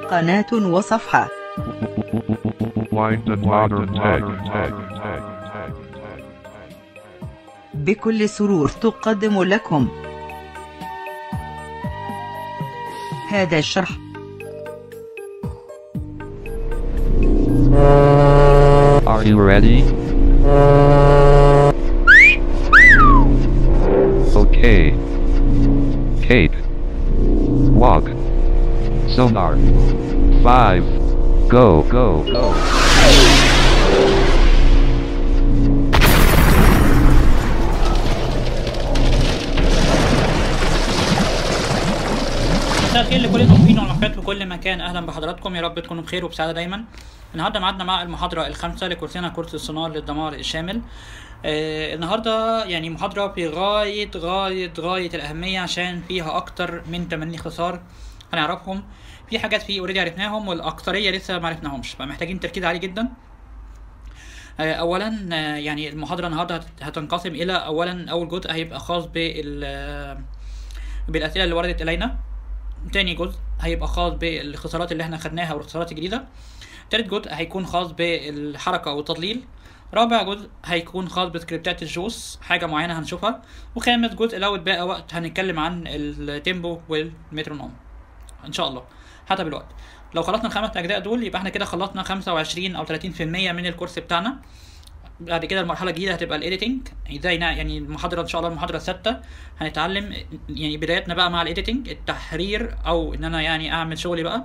قناة وصفحة Blind and modern tech. بكل سرور تقدم لكم هذا الشرح Are you ready? Okay. Kate. Walk. Sonar. Five. Go, go, go. مساء الخير لكل الموجودين والمحبات في كل مكان اهلا بحضراتكم يا رب تكونوا بخير وبسعاده دايما النهارده معادنا مع المحاضره الخامسه لكورسنا كورس الصناعه للدمار الشامل آه النهارده يعني محاضره في غايه غايه غايه الاهميه عشان فيها اكتر من 80 اختصار هنعرفهم في حاجات فيه اوريدي عرفناهم والاكتريه لسه ما عرفناهمش فمحتاجين تركيز عالي جدا آه، اولا آه، يعني المحاضره النهارده هت- هتنقسم الى اولا اول جزء هيبقى خاص بال آه، بالاسئله اللي وردت الينا تاني جزء هيبقى خاص بالاختصارات اللي احنا خدناها والاختصارات الجديدة تالت جزء هيكون خاص بالحركة والتضليل رابع جزء هيكون خاص بسكريبتات الجوس حاجة معينة هنشوفها وخامس جزء لو اتبقى وقت هنتكلم عن التيمبو والمترونوم ان شاء الله حسب الوقت لو خلصنا الخمس اجزاء دول يبقى احنا كده خلصنا 25 او 30% من الكورس بتاعنا بعد كده المرحله الجديده هتبقى الايديتنج ازاي نا- يعني المحاضره ان شاء الله المحاضره السادسه هنتعلم يعني بدايتنا بقى مع الايديتنج التحرير او ان انا يعني اعمل شغلي بقى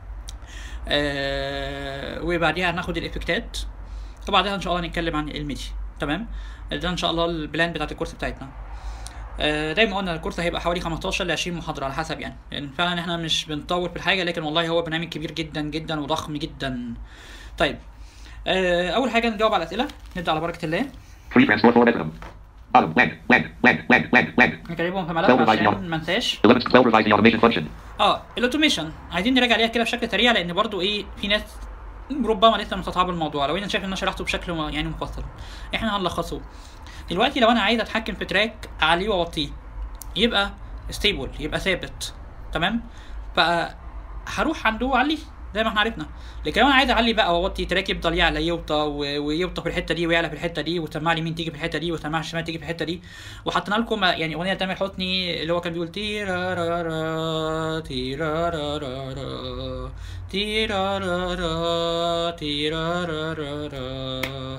آه وبعديها هناخد الافكتات وبعدها ان شاء الله نتكلم عن الميدي تمام ده ان شاء الله البلان بتاعت الكورس بتاعتنا آه، زي ما قلنا الكورس هيبقى حوالي 15 ل 20 محاضره على حسب يعني لان فعلا احنا مش بنطول في الحاجه لكن والله هو برنامج كبير جدا جدا وضخم جدا طيب آه، اول حاجه نجاوب على الاسئله نبدا على بركه الله Free transport for Edmonton. Bottom, blank, blank, blank, blank, blank, blank. نكتبهم في Spell ملف revising عشان on. ما انساش 11 spell revising automation function. اه الاوتوميشن عايزين نراجع عليها كده بشكل سريع لان برضو ايه في ناس ربما لسه مستصعبه الموضوع لو انا شايف ان انا شرحته بشكل م- يعني مفصل احنا هنلخصه دلوقتي لو انا عايز اتحكم في تراك اعليه واوطيه يبقى ستيبل يبقى ثابت تمام فهروح عنده واعليه زي ما احنا عرفنا لكن لو انا عايز اعلي بقى واوطي تراك يفضل يعلى يوطى و- ويوطى في الحته دي ويعلى في الحته دي وسماعه اليمين تيجي في الحته دي وسماعه الشمال تيجي في الحته دي وحطينا لكم يعني اغنيه تامر حسني اللي هو كان بيقول تيرارارا تيرارارا تيرارارا تيرارارا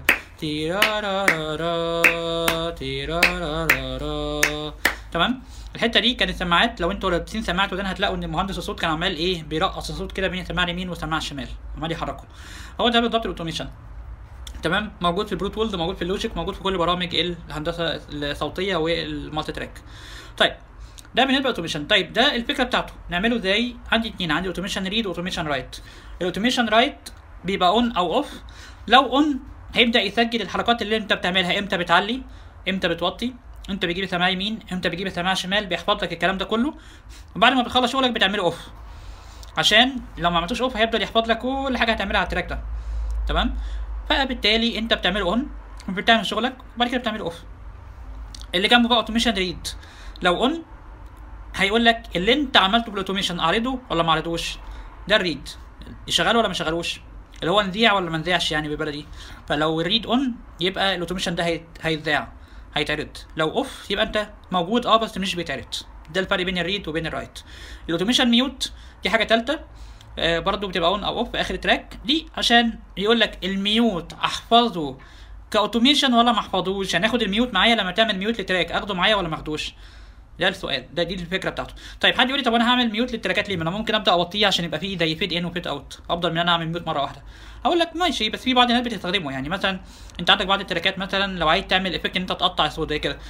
تيرارارا تيرارارا تمام الحته دي كانت سماعات لو انتوا لابسين سماعات ودان هتلاقوا ان مهندس الصوت كان عمال ايه بيرقص الصوت كده بين السماعه اليمين والسماعه الشمال عمال يحركه هو ده بالظبط الاوتوميشن تمام موجود في البروت وولد موجود في اللوجيك موجود في كل برامج الهندسه الصوتيه والمالتي تراك طيب ده بالنسبه للاوتوميشن طيب ده الفكره بتاعته نعمله ازاي عندي اتنين عندي اوتوميشن ريد واوتوميشن رايت الاوتوميشن رايت بيبقى اون او اوف لو اون هيبدا يسجل الحركات اللي انت بتعملها امتى بتعلي امتى بتوطي امتى بيجيب سماعه يمين امتى بيجيب سماعه شمال بيحفظ لك الكلام ده كله وبعد ما بتخلص شغلك بتعمله اوف عشان لو ما عملتوش اوف هيفضل يحفظ لك كل حاجه هتعملها على التراك ده تمام فبالتالي انت بتعمله اون بتعمل شغلك وبعد كده بتعمله اوف اللي جنبه بقى اوتوميشن ريد لو اون هيقول لك اللي انت عملته بالاوتوميشن اعرضه ولا ما اعرضوش ده الريد يشغله ولا ما يشغلوش اللي هو نذيع ولا ما نذيعش يعني ببلدي فلو الريد اون يبقى الاوتوميشن ده هيت- هيتذاع هيتعرض لو اوف يبقى انت موجود اه بس مش بيتعرض ده الفرق بين الريد وبين الرايت الاوتوميشن ميوت دي حاجه ثالثه آه برضو بتبقى اون او اوف في اخر تراك دي عشان يقول لك الميوت احفظه كاوتوميشن ولا ما احفظوش يعني اخد الميوت معايا لما تعمل ميوت لتراك اخده معايا ولا ما اخدوش ده السؤال ده دي الفكره بتاعته طيب حد يقول لي طب انا هعمل ميوت للتراكات ليه ما انا ممكن ابدا اوطيه عشان يبقى فيه زي فيد ان وفيد اوت افضل من ان انا اعمل ميوت مره واحده هقول لك ماشي بس في بعض الناس بتستخدمه يعني مثلا انت عندك بعض التراكات مثلا لو عايز تعمل افكت ان انت تقطع صوت زي كده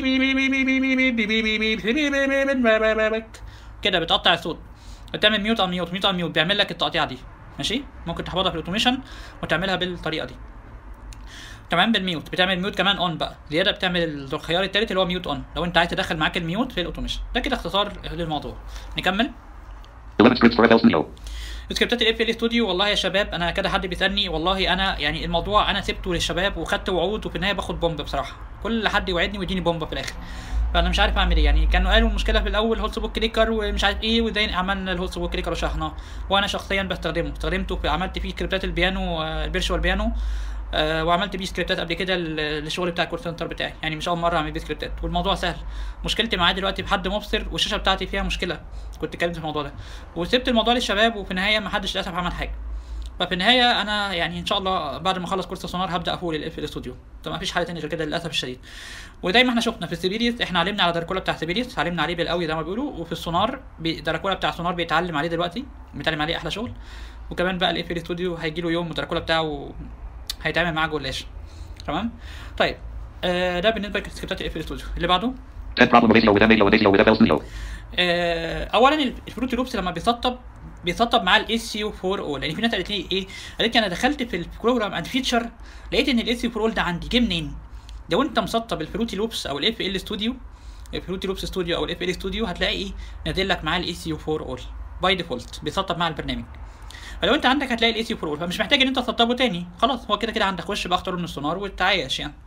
كده بتقطع الصوت بتعمل ميوت او ميوت ميوت او ميوت بيعمل لك التقطيعه دي ماشي ممكن تحفظها في الاوتوميشن وتعملها بالطريقه دي تمام بالميوت بتعمل ميوت كمان اون بقى زياده بتعمل الخيار التالت اللي هو ميوت اون لو انت عايز تدخل معاك الميوت في الاوتوميشن ده كده اختصار للموضوع نكمل 11 scripts for FL Studio. سكريبتات الاف ال ستوديو والله يا شباب انا كده حد بيسالني والله انا يعني الموضوع انا سبته للشباب وخدت وعود وفي النهايه باخد بومب بصراحه كل حد يوعدني ويديني بومب في الاخر فانا مش عارف اعمل ايه يعني كانوا قالوا المشكله في الاول هوت سبوت كليكر ومش عارف ايه وزي عملنا الهوت سبوت كليكر وشرحناه وانا شخصيا بستخدمه استخدمته في عملت فيه سكريبتات البيانو آه، الفيرتشوال بيانو آه، وعملت بيه سكريبتات قبل كده لل- للشغل بتاع الكول سنتر بتاعي يعني مش اول مره اعمل بيه سكريبتات والموضوع سهل مشكلتي معاه دلوقتي بحد مبصر والشاشه بتاعتي فيها مشكله كنت اتكلمت في الموضوع ده وسبت الموضوع للشباب وفي النهايه ما حدش للاسف عمل حاجه ففي النهايه انا يعني ان شاء الله بعد ما اخلص كورس سونار هبدا اقول الاف الاستوديو طب ما فيش حل تاني غير كده للاسف الشديد وزي ما احنا شفنا في السيبيريس احنا علمنا على دراكولا بتاع سيبيريس علمنا عليه بالقوي زي ما بيقولوا وفي السونار بي- دراكولا بتاع سونار بيتعلم عليه دلوقتي بيتعلم عليه احلى شغل وكمان بقى الاف الاستوديو هيجي له يوم دراكولا بتاعه هيتعامل معاه جلاش تمام طيب آه ده بالنسبه لسكريبتات الاف الاستوديو اللي بعده 10 problem of ASIO with MAO and ASIO with FL Studio. آه، اولا الفروتي لوبس لما بيسطب بيسطب معاه الاي سي يو 4 او لان في ناس قالت لي ايه قالت لي انا دخلت في البروجرام اند فيتشر لقيت ان الاي سي يو 4 ده عندي جه منين لو انت مسطب الفروتي لوبس او الاف ال ستوديو الفروتي لوبس ستوديو او الاف ال ستوديو هتلاقي ايه نازل لك معاه الاي سي يو 4 اول باي ديفولت بيسطب مع البرنامج فلو انت عندك هتلاقي الاي سي يو 4 اول فمش محتاج ان انت تسطبه تاني خلاص هو كده كده عندك خش بقى اختاره من السونار وتعايش يعني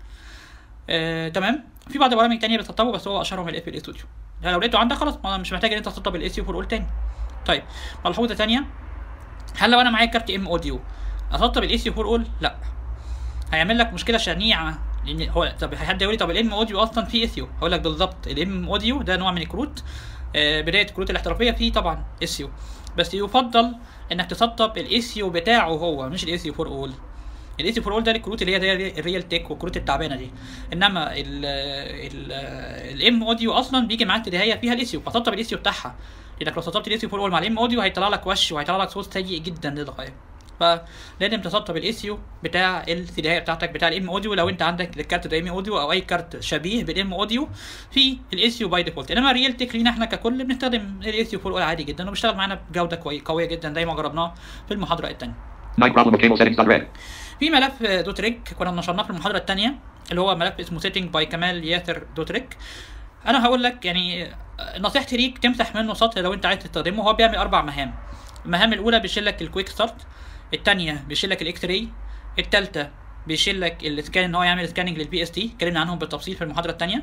آه، تمام في بعض البرامج تانية بتسطبه بس هو اشهرهم الاف ال ستوديو يعني لو لقيته عندك خلاص ما مش محتاج ان انت تسطب الاي سي 4 اول تاني طيب ملحوظه تانية هل لو انا معايا كارت ام اوديو اسطب الاي سي 4 اول لا هيعمل لك مشكله شنيعه لان هو طب حد يقول لي طب الام اوديو اصلا فيه اسيو هقول لك بالظبط الام اوديو ده نوع من الكروت آه، بدايه الكروت الاحترافيه فيه طبعا اسيو بس يفضل انك تسطب الاسيو بتاعه هو مش الاسيو 4 اول الاي سي 4 اول ده الكروت اللي هي زي الريال تيك والكروت التعبانه دي انما ال ال الام اوديو اصلا بيجي معاه تدهيه فيها الاسيو فسطب الاسيو بتاعها لانك لو سطبت الاسيو 4 اول مع الام اوديو هيطلع لك وش وهيطلع لك صوت سيء جدا للغايه فلازم تسطب الاسيو بتاع السيديهايه بتاعتك بتاع الام اوديو لو انت عندك الكارت ده ام اوديو او اي كارت شبيه بالام اوديو في الاسيو باي ديفولت انما الريال تيك لينا احنا ككل بنستخدم الاسيو 4 عادي جدا وبيشتغل معانا بجوده كوي قويه جدا زي ما جربناه في المحاضره الثانيه 9 problem of cable settings dot red. في ملف دوت ريك كنا نشرناه في المحاضره الثانيه اللي هو ملف اسمه سيتنج باي كمال ياسر دوت ريك انا هقول لك يعني نصيحتي ليك تمسح منه سطر لو انت عايز تستخدمه هو بيعمل اربع مهام المهام الاولى بيشيل لك الكويك ستارت الثانيه بيشيل لك الاكس راي الثالثه بيشيل لك السكان ان هو يعمل سكاننج للبي اس تي اتكلمنا عنهم بالتفصيل في المحاضره الثانيه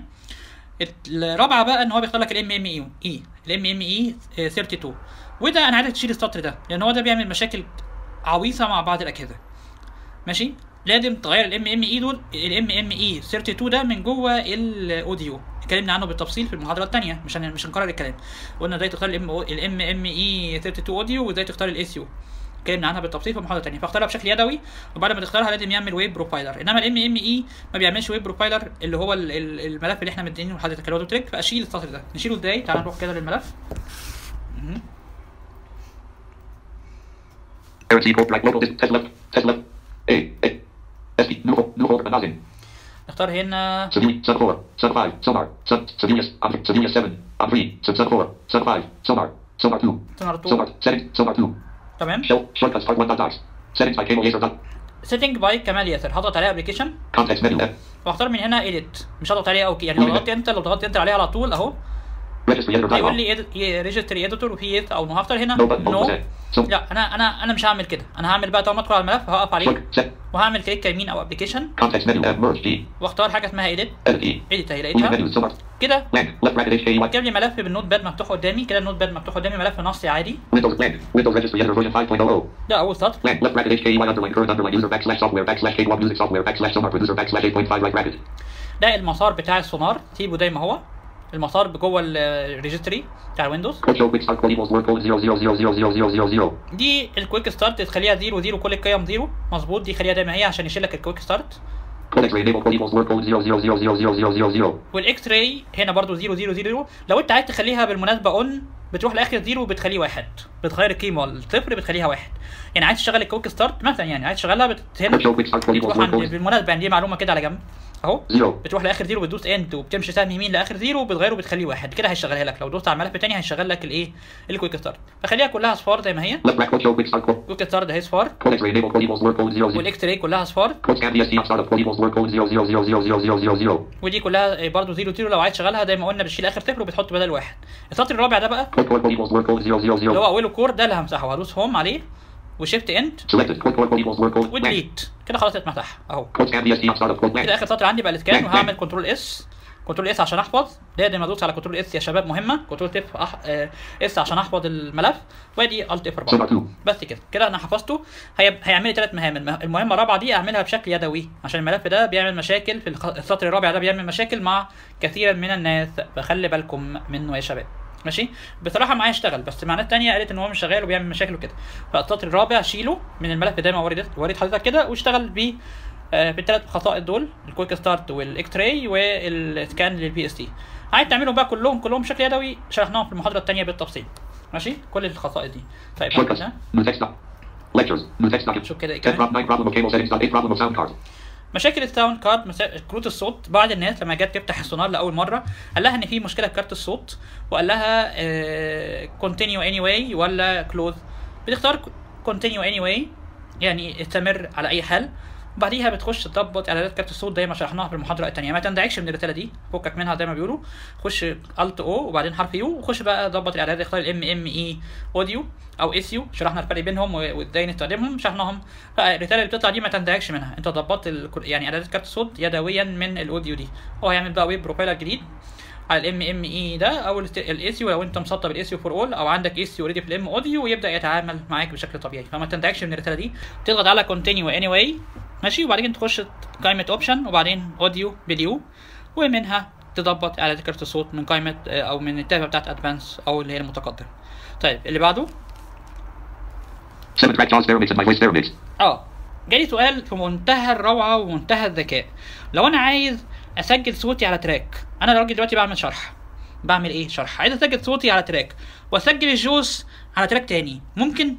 الرابعه بقى ان هو بيختار لك الام ام اي اي الام ام اي 32 وده انا عايزك تشيل السطر ده لان هو ده بيعمل مشاكل عويصه مع بعض الاجهزه ماشي لازم تغير الام ام اي دول الام ام اي 32 ده من جوه الاوديو اتكلمنا عنه بالتفصيل في المحاضره الثانيه مش هن- مش هنكرر الكلام قلنا ازاي تختار الام الام ام اي 32 اوديو وازاي تختار الاس يو اتكلمنا عنها بالتفصيل في المحاضره الثانيه فاختارها بشكل يدوي وبعد ما تختارها لازم يعمل ويب بروفايلر انما الام ام اي ما بيعملش ويب بروفايلر اللي هو ال- ال- الملف اللي احنا مدينه لحضرتك اللي هو دوت ريك فاشيل السطر ده نشيله ازاي تعال نروح كده للملف مهم. Parent C code right local disk test left test left. A A S P new folder new folder Manazin. نختار هنا Subunit sub four sub five sonar sub Subunit object Subunit seven on three sub sub four sub five sonar sonar two sonar two. sonar settings sonar two تمام shell shortcuts part one dot docs settings by cable laser dot سيتنج باي كمال ياسر هضغط عليه ابلكيشن context menu F واختار من هنا ايديت مش هضغط عليه او يعني لو ضغطت انت لو ضغطت انت عليه على طول اهو registry editor هيقول dialog لي ريجستري اديتور وفي يس او نو هختار هنا no button نو no present so لا انا انا انا مش هعمل كده انا هعمل بقى طالما ادخل على الملف هقف عليه short set وهعمل كليك يمين او ابلكيشن context menu F merge D واختار حاجه اسمها ايديت edit E ايديت اهي Moving لقيتها menu sonar كده blank left bracket HK جاب لي ملف بالنوت باد مفتوح قدامي كده النوت باد مفتوح قدامي ملف نصي عادي Windows blank Windows registry editor version 5.00 ده اول سطر blank left bracket HK underline current underline user backslash software backslash K1 music software backslash sonar producer backslash 8.5 right bracket ده المسار بتاع السونار سيبه زي ما هو المسار جوه الريجستري بتاع الويندوز Code show quick start code equals word code 000000000. دي الكويك ستارت تخليها زيرو زيرو كل القيم زيرو مظبوط دي خليها زي ما هي عشان يشيل لك الكويك ستارت Code X-ray enable code equals word code 000000000. والاكس راي هنا برضو 0 0 0 لو انت عايز تخليها بالمناسبه اون بتروح لاخر زيرو وبتخليه واحد بتغير القيمه الصفر بتخليها واحد يعني عايز تشغل الكويك ستارت مثلا يعني عايز تشغلها بت... هنا Code show quick start code equals بتروح word عند code بالمناسبه يعني دي معلومه كده على جنب اهو 0. بتروح لاخر زيرو بتدوس اند وبتمشي سهم يمين لاخر زيرو وبتغيره وبتخليه واحد كده هيشغلها لك لو دوست على الملف تاني هيشغل لك الايه الكويك ستارت فخليها كلها اصفار زي ما هي Left bracket code show quick start code. كويك ستارت اهي اصفار Code X-ray enable code equals word code 00. والاكس راي كلها اصفار Code scan DSC on startup code equals word code 000000000. ودي كلها برضو زيرو زيرو لو عايز تشغلها زي ما قلنا بتشيل اخر صفر وبتحط بدل واحد السطر الرابع ده بقى Code code code equals word code اللي هو 000. اوله كور ده اللي همسحه هدوس هوم عليه وشيفت اند Selected. Code code code equals word code blank. وديليت كده خلاص اتمسح اهو Code scan DSC on startup code كده blank. اخر سطر عندي بقى الاسكان وهعمل كنترول اس كنترول اس عشان احفظ لازم ادوس على كنترول اس يا شباب مهمه كنترول اف أح... آه، اس عشان احفظ الملف وادي الت اف 4 Sonar 2. بس كده كده انا حفظته هي... هيعمل لي ثلاث مهام المه- المهمه الرابعه دي اعملها بشكل يدوي عشان الملف ده بيعمل مشاكل في الخ- السطر الرابع ده بيعمل مشاكل مع كثير من الناس فخلي بالكم منه يا شباب ماشي بصراحه معايا اشتغل بس مع ناس تانية قالت ان هو مش شغال وبيعمل مشاكل وكده فالسطر الرابع شيله من الملف ده ما وريت وريت حضرتك كده واشتغل بيه آه، بالثلاث خصائص دول الكويك ستارت والاكس راي والسكان للبي اس تي عايز تعملهم بقى كلهم كلهم بشكل يدوي شرحناهم في المحاضره الثانيه بالتفصيل ماشي كل الخصائص دي طيب Shortcuts. ها؟ New text doc. Lectures. New text document. شوف كده إيه 10 كمان. problem, 9 problem of cable settings. dot 8 problem of sound card. مشاكل الساوند كارد مسا... كروت الصوت بعض الناس لما جت تفتح السونار لاول مره قال لها ان في مشكله في كارت الصوت وقال لها كونتينيو اني واي ولا كلوز بتختار كونتينيو اني واي يعني استمر على اي حال وبعديها بتخش تظبط اعدادات كارت الصوت زي ما شرحناها في المحاضره الثانيه ما تندعكش من الرساله دي فكك منها زي ما بيقولوا خش الت او وبعدين حرف يو وخش بقى ظبط الاعدادات اختار الام ام اي اوديو او اس يو شرحنا الفرق بينهم و- وازاي نستخدمهم شرحناهم فالرساله اللي بتطلع دي ما تندعكش منها انت ظبطت ال- يعني اعدادات كارت الصوت يدويا من الاوديو دي هو هيعمل بقى ويب بروفايلر جديد على الام ام اي ده او الاس يو لو انت مسطب الاس يو فور اول او عندك اس يو اوريدي في الام اوديو ويبدا يتعامل معاك بشكل طبيعي فما تندعكش من الرساله دي تضغط على كونتينيو اني واي ماشي وبعدين تخش قائمه اوبشن وبعدين اوديو فيديو ومنها تظبط اعدادات كارت الصوت من قائمه آه، او من التابه بتاعت ادفانس او اللي هي المتقدم طيب اللي بعده 7 track JAWS Theramix and my voice Theramix. اه جالي سؤال في منتهى الروعه ومنتهى الذكاء لو انا عايز اسجل صوتي على تراك انا راجل دلوقتي بعمل شرح بعمل ايه شرح عايز اسجل صوتي على تراك واسجل الجوس على تراك تاني ممكن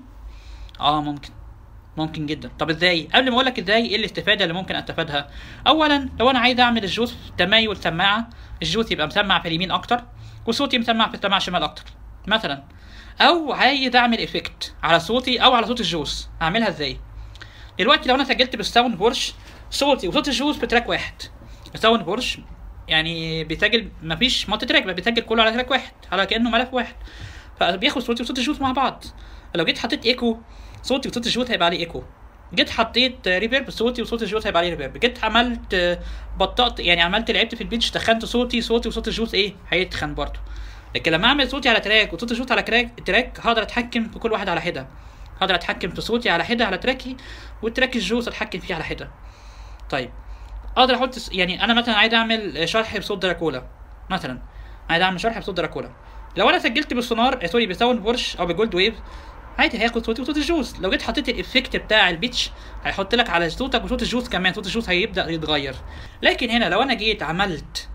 اه ممكن ممكن جدا طب ازاي قبل ما اقول لك ازاي ايه الاستفاده اللي ممكن استفادها اولا لو انا عايز اعمل الجوس تمايل سماعه الجوس يبقى مسمع في اليمين اكتر وصوتي مسمع في السماعه الشمال اكتر مثلا او عايز اعمل افكت على صوتي او على صوت الجوس اعملها ازاي دلوقتي لو انا سجلت بالساوند بورش صوتي وصوت الجوز في تراك واحد الساوند بورش يعني بيسجل مفيش مالتي تراك بقى بيسجل كله على تراك واحد على كانه ملف واحد فبياخد صوتي وصوت الجوز مع بعض لو جيت حطيت ايكو صوتي وصوت الجوز هيبقى عليه ايكو جيت حطيت ريفيرب صوتي وصوت الجوز هيبقى عليه ريفيرب جيت عملت آه، بطأت يعني عملت لعبت في البيتش تخنت صوتي صوتي وصوت الجوز ايه هيتخن برضه لكن لما اعمل صوتي على تراك وصوت الجوز على تراك تراك هقدر اتحكم في كل واحد على حده هقدر اتحكم في صوتي على حده على تراكي والتراك الجوز اتحكم فيه على حده طيب اقدر احط س- يعني انا مثلا عايز اعمل شرح بصوت دراكولا مثلا عايز اعمل شرح بصوت دراكولا لو انا سجلت بالسونار آه، سوري بساوند بورش او بجولد ويف عادي هياخد صوتي وصوت الجوز لو جيت حطيت الافكت بتاع البيتش هيحط لك على صوتك وصوت الجوز كمان صوت الجوز هيبدا يتغير لكن هنا لو انا جيت عملت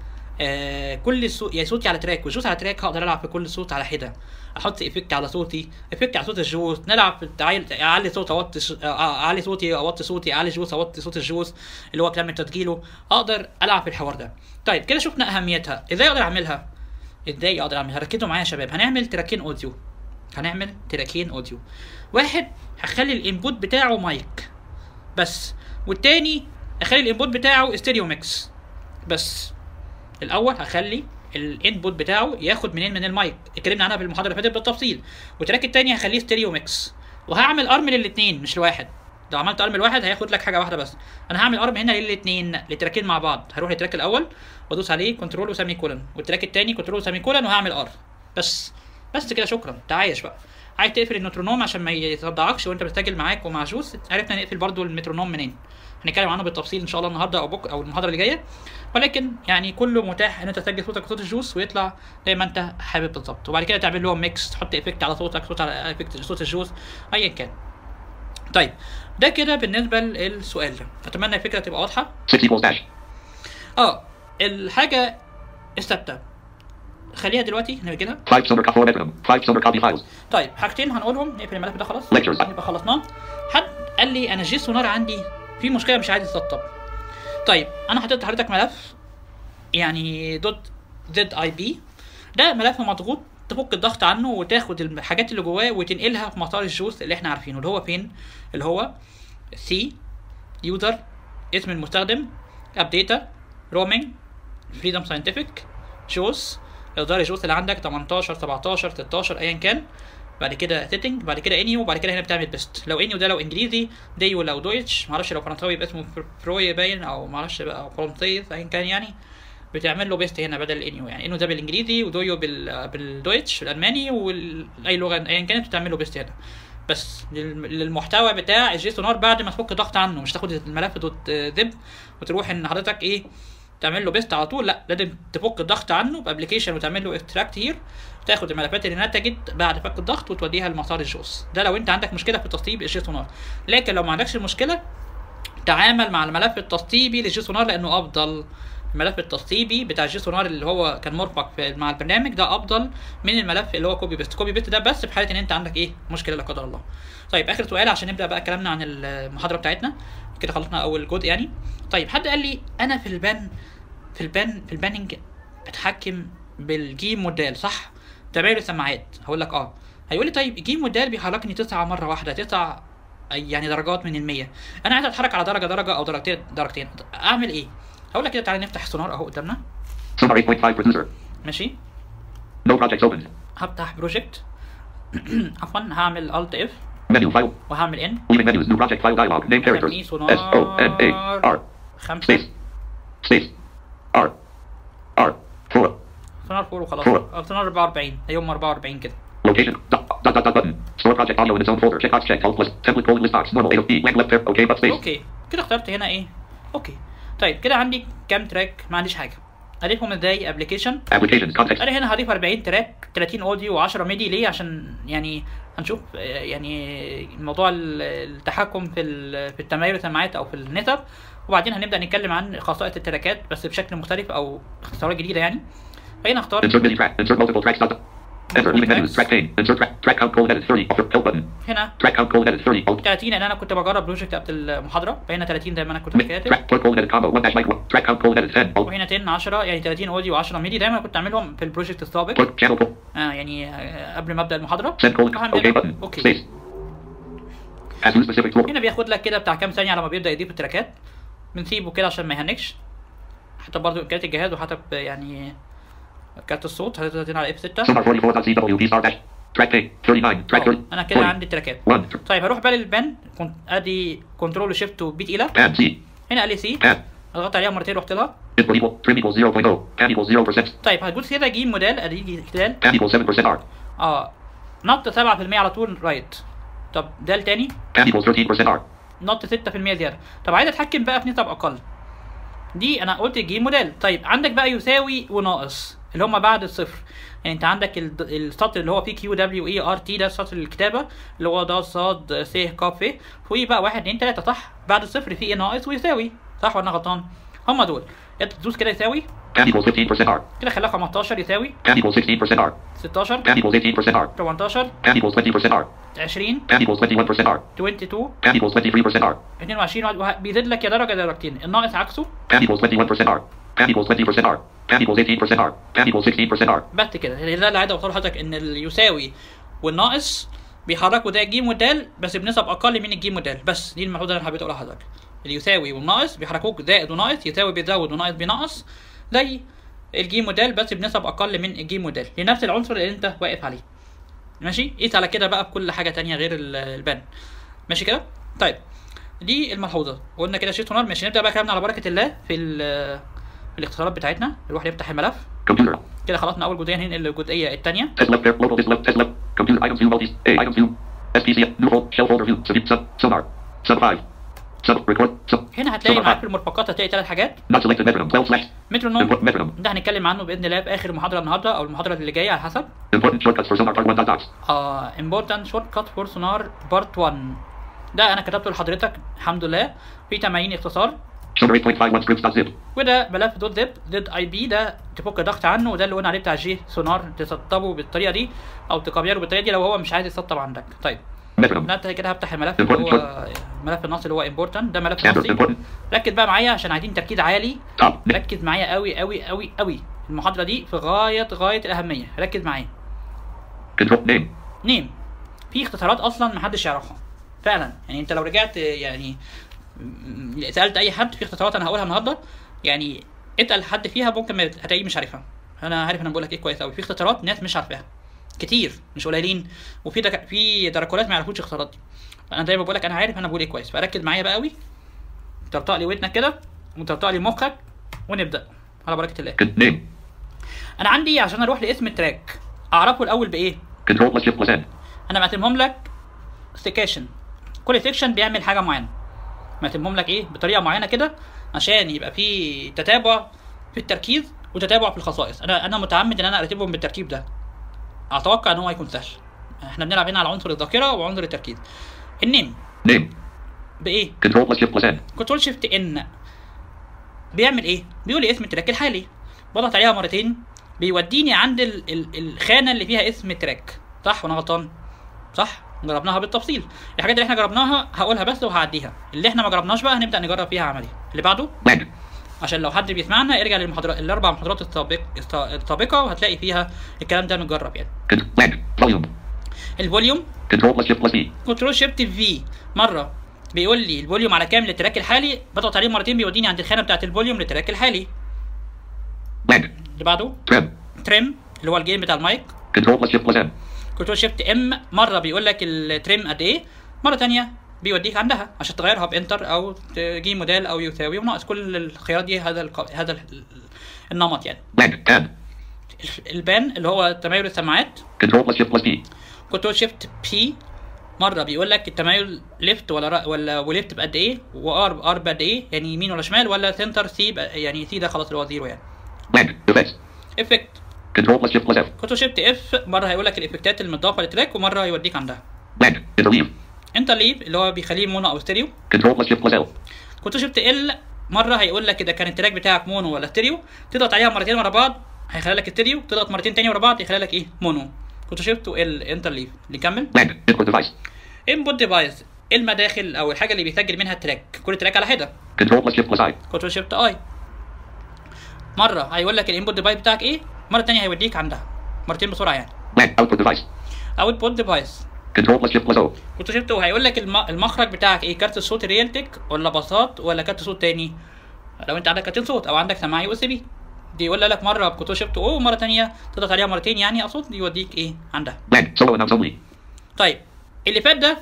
آه كل صوت يعني صوتي على تراك والجوز على تراك هقدر العب في كل صوت على حده احط افكت على صوتي افكت على صوت الجوز نلعب في التعايل اعلي صوت اوطي ش- آه، اعلي صوتي اوطي صوتي اعلي جوز اوطي صوت الجوز اللي هو كلام تسجيله اقدر العب في الحوار ده طيب كده شفنا اهميتها ازاي اقدر اعملها ازاي اقدر اعملها ركزوا معايا يا شباب هنعمل تراكين اوديو هنعمل تراكين اوديو واحد هخلي الانبوت بتاعه مايك بس والتاني اخلي الانبوت بتاعه ستيريو ميكس بس الاول هخلي الانبوت بتاعه ياخد منين من المايك اتكلمنا عنها في المحاضره اللي فاتت بالتفصيل والتراك التاني هخليه ستيريو ميكس وهعمل ارم للاثنين مش لواحد لو عملت ارم لواحد هياخد لك حاجه واحده بس انا هعمل ارم هنا للاثنين لتراكين مع بعض هروح للتراك الاول وادوس عليه كنترول وسيمي كولن والتراك التاني كنترول وسيمي كولن وهعمل ار بس بس كده شكرا تعايش بقى عايز تقفل النوترونوم عشان ما يصدعكش وانت بتسجل معاك ومع جوس عرفنا نقفل برضو المترونوم منين هنتكلم عنه بالتفصيل ان شاء الله النهارده او بك او المحاضره اللي جايه ولكن يعني كله متاح ان انت تسجل صوتك وصوت الجوس ويطلع زي ما انت حابب بالظبط وبعد كده تعمل لهم ميكس تحط افكت على صوتك صوت على افكت صوت الجوس ايا كان طيب ده كده بالنسبه للسؤال ده اتمنى الفكره تبقى واضحه 6 equals dash. اه الحاجه الثابته خليها دلوقتي نجيلها 5 summer co- 4 metronome. 5 summer copy files. طيب حاجتين هنقولهم نقفل الملف ده خلاص Lectures. يبقى خلصناه حد قال لي انا جي سونار عندي في مشكله مش عايز يتسطب طيب انا حطيت لحضرتك ملف يعني دوت زد اي بي ده ملف مضغوط تفك الضغط عنه وتاخد الحاجات اللي جواه وتنقلها في مسار الجوز اللي احنا عارفينه اللي هو فين اللي هو سي يوزر اسم المستخدم ابديتا رومينج فريدم ساينتفك جوز اصدار الجوز اللي عندك 18 17 16 ايا كان بعد كده سيتنج بعد كده انيو وبعد كده هنا بتعمل بيست لو انيو ده لو انجليزي ديو لو دويتش معرفش لو فرنساوي يبقى اسمه فروي باين او معرفش بقى او فرنسي ايا كان يعني بتعمل له بيست هنا بدل الانيو يعني انه ده بالانجليزي ودويو بال بالدويتش بالالماني واي لغه ايا كانت بتعمل له بيست هنا بس لل- للمحتوى بتاع الجي سونار بعد ما تفك ضغط عنه مش تاخد الملف دوت زب وتروح ان حضرتك ايه تعمل له بيست على طول لا لازم تفك الضغط عنه بابلكيشن وتعمل له اكستراكت هير تاخد الملفات اللي نتجت بعد فك الضغط وتوديها لمسار الجوس ده لو انت عندك مشكله في تسطيب الجي سونار لكن لو ما عندكش المشكله تعامل مع الملف التسطيبي للجي سونار لانه افضل الملف التسطيبي بتاع الجي سونار اللي هو كان مرفق في مع البرنامج ده افضل من الملف اللي هو كوبي بيست كوبي بيست ده بس في حاله ان انت عندك ايه مشكله لا قدر الله طيب اخر سؤال عشان نبدا بقى كلامنا عن المحاضره بتاعتنا كده خلصنا اول جزء يعني طيب حد قال لي انا في البان في البان في الباننج بتحكم بالجيم موديل صح تباين السماعات هقول لك اه هيقول لي طيب جيم موديل بيحركني تسعة مره واحده تسع يعني درجات من المية انا عايز اتحرك على درجه درجه او درجتين درجتين اعمل ايه هقول لك كده تعالى نفتح سونار اهو قدامنا Sonar 8.5 producer. ماشي No projects opened. هفتح بروجكت عفوا هعمل الت اف Menu file. وهعمل ان Leaving menus. New project file dialog. Name characters. Japanese sonar. S O N A R. خمسة Space. Space. R. R. 4. سونار فور وخلاص فور. أو سونار 44 هيوم 44 كده Location. Dot, dot, dot, dot button. Store project audio in its own folder. Checkbox check. Alt plus. Template colon list box. Normal. A of B. Blank left pair. Okay but space. اوكي كده اخترت هنا ايه اوكي طيب كده عندي كام تراك ما عنديش حاجه اضيفهم ازاي ابلكيشن Applications. Context. انا هنا هضيف 40 تراك 30 اوديو و10 ميدي ليه عشان يعني هنشوف آه، يعني موضوع ال- التحكم في ال- في التمايل السماعات او في النسب وبعدين هنبدا نتكلم عن خصائص التراكات بس بشكل مختلف او اختصارات جديده يعني فهنا اختار Insert mini track. Insert multiple tracks. Dot. Enter. Leaving menus. Track pane. Insert track. Track count colon edit 30. Offer. Help button. هنا Track count colon edit 30. Alt. 30 لان انا كنت بجرب بروجكت قبل المحاضره فهنا 30 زي ما انا كنت Mi- كاتب Track colon edit combo. One dash mic. one. Track count colon edit 10. Alt. وهنا 10 10 يعني 30 اوديو و10 ميدي دايما كنت اعملهم في البروجكت السابق Put channel pull. آه يعني آه قبل ما ابدا المحاضره Send colon. وهعمل- Okay button. اوكي Space. As new specific tool. هنا بياخد لك كده بتاع كام ثانيه على ما بيبدا يضيف التراكات بنسيبه كده عشان ما يهنكش حتى برضو امكانيات الجهاز وحتى ب- يعني كارت الصوت هتضغط هنا على اف 6 Sonar 44.cw. D star dash. Track pane. 39. Track 30. انا كده 40. عندي التراكات 1. طيب هروح بقى للبان كنت ادي كنترول شيفت وبي تقيله Pan C. هنا قال لي سي Pan. اضغط عليها مرتين رحت لها Input equal. Trim equals 0.0. Pan equals 0%. طيب هتدوس كده جيم موديل ادي دي خلال Pan equals 7% R. اه نط 7% على طول رايت طب ده التاني Pan equals 13% R. نط 6% زياده طب عايز اتحكم بقى في نسب اقل دي انا قلت جيم موديل طيب عندك بقى يساوي وناقص اللي هم بعد الصفر يعني انت عندك ال- السطر اللي هو بي كيو دبليو اي ار تي ده سطر الكتابه اللي هو ده صاد س ك ف فوقيه بقى واحد اتنين تلاته صح بعد الصفر في ايه ناقص ويساوي صح ولا انا غلطان هم دول انت تدوس كده يساوي Pan equals 15% R. كده خلاها 15 يساوي Pan equals 16% R. 16 Pan equals 18% R. 18 Pan equals 20% R. 20 Pan equals 21% R. 22 Pan equals 23% R. 22 واحد- وه- بيزيد لك يا درجه درجتين الناقص عكسه Pan equals 21% R. Pan equals 20% R. Pan equals 18% R. Pan equals 16% R. بس كده ده اللي عايز اوصله لحضرتك ان اليساوي والناقص بيحركوا ده الجيم والدال بس بنسب اقل من الجيم والدال بس دي الملحوظه اللي انا حبيت اقولها لحضرتك اليساوي والناقص بيحركوك زائد وناقص يساوي بيزود وناقص بينقص زي الجيم والدال بس بنسب اقل من الجيم والدال لنفس العنصر اللي انت واقف عليه ماشي قيس على كده بقى بكل حاجه تانية غير ال- البان ماشي كده طيب دي الملحوظه قلنا كده شيت ونار ماشي نبدا بقى كلامنا على بركه الله في ال- في الاختصارات بتاعتنا نروح نفتح الملف Computer. كده خلصنا اول جزئيه هننقل للجزئيه الثانيه Test left pair. Local disk left. Test left. Computer items view multis. A items view. SPC. New fold. Shell folder view. Sub. Sub. Sonar. Sub 5. Sub. Record. Sub. هنا هتلاقي Sonar معاك في 5. المرفقات هتلاقي ثلاث حاجات Not selected metronome. 12 slash. مترونوم Input metronome. ده هنتكلم عنه باذن الله في اخر محاضره النهارده او المحاضره اللي جايه على حسب Important shortcuts for sonar part 1 dot dots. اه important shortcut for sonar part 1 ده انا كتبته لحضرتك الحمد لله في 80 اختصار Sonar 8.51 scripts dot zip. وده ملف دوت زب زد اي بي ده تفك ضغط عنه وده اللي قلنا عليه بتاع جي سونار تسطبه بالطريقه دي او تكبره بالطريقه دي لو هو مش عايز يسطب عندك طيب Metronome. انا كده هفتح الملف اللي هو ملف النص اللي هو important ده ملف Standard. نصي Important. ركز بقى معايا عشان عايزين تركيز عالي Top. Ne- ركز معايا قوي قوي قوي قوي المحاضره دي في غايه غايه الاهميه ركز معايا Control. Name. نيم في اختصارات اصلا محدش يعرفها فعلا يعني انت لو رجعت يعني م- سالت اي حد في اختصارات انا هقولها النهارده يعني اتقل حد فيها ممكن ما هتلاقيه مش عارفها انا عارف انا بقول لك ايه كويس قوي في اختصارات ناس مش عارفاها كتير مش قليلين وفي دك... في دركولات ما يعرفوش الاختصارات دي انا دايما بقول لك انا عارف انا بقول ايه كويس فركز معايا بقى قوي طرطق لي ودنك كده وطرطق لي مخك ونبدا على بركه الله Con- name. انا عندي عشان اروح لاسم التراك اعرفه الاول بايه Control plus shift plus N. انا مقسمهم لك سيكيشن كل سيكشن بيعمل حاجه معينه مقسمهم لك ايه بطريقه معينه كده عشان يبقى في تتابع في التركيز وتتابع في الخصائص انا انا متعمد ان انا ارتبهم بالترتيب ده اتوقع ان هو هيكون سهل احنا بنلعب هنا على عنصر الذاكره وعنصر التركيز النيم Name. بايه Control plus shift plus N. كنترول شيفت ان بيعمل ايه بيقول لي اسم التراك الحالي بضغط عليها مرتين بيوديني عند ال ال الخانه اللي فيها اسم التراك صح وانا غلطان صح جربناها بالتفصيل الحاجات اللي احنا جربناها هقولها بس وهعديها اللي احنا ما جربناش بقى هنبدا نجرب فيها عملي اللي بعده Lag. عشان لو حد بيسمعنا ارجع للمحاضرات الاربع محاضرات السابق الس- السابقه وهتلاقي فيها الكلام ده متجرب يعني Con- lag. Volume. الفوليوم Control plus shift plus V. كنترول شيفت في مره بيقول لي الفوليوم على كام للتراك الحالي بضغط عليه مرتين بيوديني عند الخانه بتاعه الفوليوم للتراك الحالي Lag. اللي بعده Trim. تريم اللي هو الجيم بتاع المايك Control plus shift plus N. كنترول شيفت ام مره بيقول لك التريم قد ايه مره تانية بيوديك عندها عشان تغيرها بانتر او تجيب موديل او يساوي وناقص كل الخيارات دي هذا الق... هذا ال- النمط يعني Lag. N. البان اللي هو تمايل السماعات Control plus shift plus P. كنترول شيفت بي مره بيقول لك التمايل ليفت ولا را ولا وليفت بقد ايه وار ار بقد ايه يعني يمين ولا شمال ولا سنتر سي يعني سي ده خلاص اللي هو زيرو يعني Lag. Effects. افكت Control plus shift plus F. كنترول شيفت اف مره هيقول لك الافكتات المضافه للتراك ومره يوديك عندها Lag. Interleave. انتر ليف اللي هو بيخليه مونو او ستيريو Control plus shift plus L. كنترول شيفت ال مره هيقول لك اذا كان التراك بتاعك مونو ولا ستيريو تضغط عليها مرتين ورا بعض هيخلي لك ستيريو تضغط مرتين تاني ورا بعض يخلي لك ايه مونو كنترول شيفت ال انتر ليف نكمل Lag. Input device. انبوت ديفايس المداخل او الحاجه اللي بيسجل منها التراك كل تراك على حده Control plus shift plus I. كنترول شيفت اي مره هيقول لك الانبوت ديفايس بتاعك ايه مره تانية هيوديك عندها مرتين بسرعه يعني Lag. Output device. اوتبوت ديفايس Control plus shift plus O. كنترول شيفت وهيقول لك الم... المخرج بتاعك ايه كارت الصوت ريالتك ولا باصات ولا كارت صوت تاني لو انت عندك كارتين صوت او عندك سماعه يو اس بي دي يقول لك مره بكنترول شيفت او ومره تانية تضغط عليها مرتين يعني اقصد يوديك ايه عندها Lag. Solo announce only. طيب اللي فات ده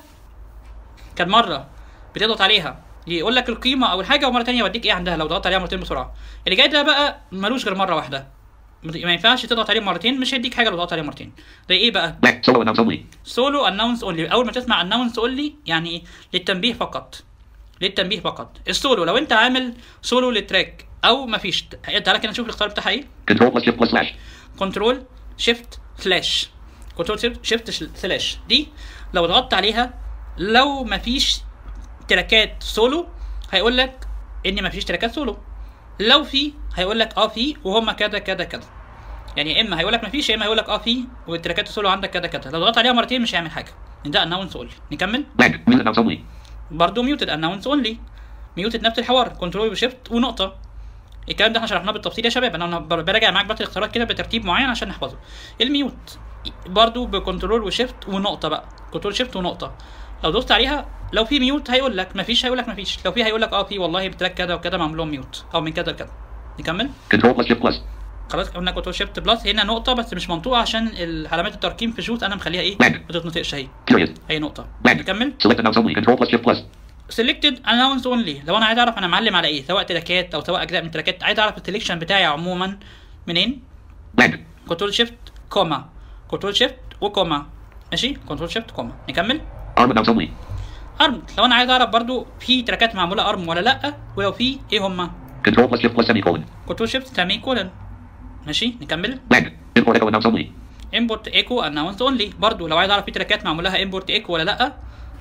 كان مره بتضغط عليها يقول لك القيمه او الحاجه ومره تانية يوديك ايه عندها لو ضغطت عليها مرتين بسرعه اللي جاي ده بقى ملوش غير مره واحده ما ينفعش تضغط عليه مرتين مش هيديك حاجه لو ضغطت عليه مرتين ده ايه بقى Lag. Solo announce only. سولو اناونس اونلي اول ما تسمع اناونس اونلي يعني ايه للتنبيه فقط للتنبيه فقط السولو لو انت عامل سولو للتراك او مفيش تعالى كده نشوف الاختيار بتاعها ايه Control plus shift plus slash. كنترول شيفت سلاش كنترول شيفت شيفت سلاش دي لو ضغطت عليها لو مفيش تراكات سولو هيقول لك ان مفيش تراكات سولو لو في هيقول لك اه في وهما كذا كذا كذا يعني يا اما هيقول لك مفيش يا اما هيقول لك اه في والتراكات السولو عندك كذا كذا لو ضغطت عليها مرتين مش هيعمل حاجه ده اناونس اونلي نكمل Lag. Mute announce only. برضه ميوتد اناونس اونلي ميوتد نفس الحوار كنترول وشيفت ونقطه الكلام ده احنا شرحناه بالتفصيل يا شباب انا بر- براجع معاك بس الاختيارات كده بترتيب معين عشان نحفظه الميوت برضه بكنترول وشيفت ونقطه بقى كنترول شيفت ونقطه لو دوست عليها لو في ميوت هيقول لك مفيش هيقول لك مفيش لو في هيقول لك اه في والله بتراك كذا وكذا معمول لهم ميوت او من كذا لكذا نكمل Control plus shift plus. خلاص قلنا كنترول شيفت بلس هنا نقطه بس مش منطوقه عشان علامات الترقيم في شوت انا مخليها ايه Lag. ما تتنطقش اهي Period. هي نقطه Lag. نكمل Select announce only. Control plus shift plus. سيلكتد اناونس اونلي لو انا عايز اعرف انا معلم على ايه سواء تراكات او سواء اجزاء من تراكات عايز اعرف السلكشن بتاعي عموما منين Lag. كنترول شيفت كوما كنترول شيفت وكوما ماشي كنترول شيفت كوما نكمل Arm announce only. ارم لو انا عايز اعرف برضو في تراكات معموله ارم ولا لا ولو في ايه هما Control plus shift plus semicolon. كنترول شيفت سامي كولن ماشي نكمل Lag. Import echo announce only. امبورت ايكو اناونس اونلي برضو لو عايز اعرف في تراكات معمول لها امبورت ايكو ولا لا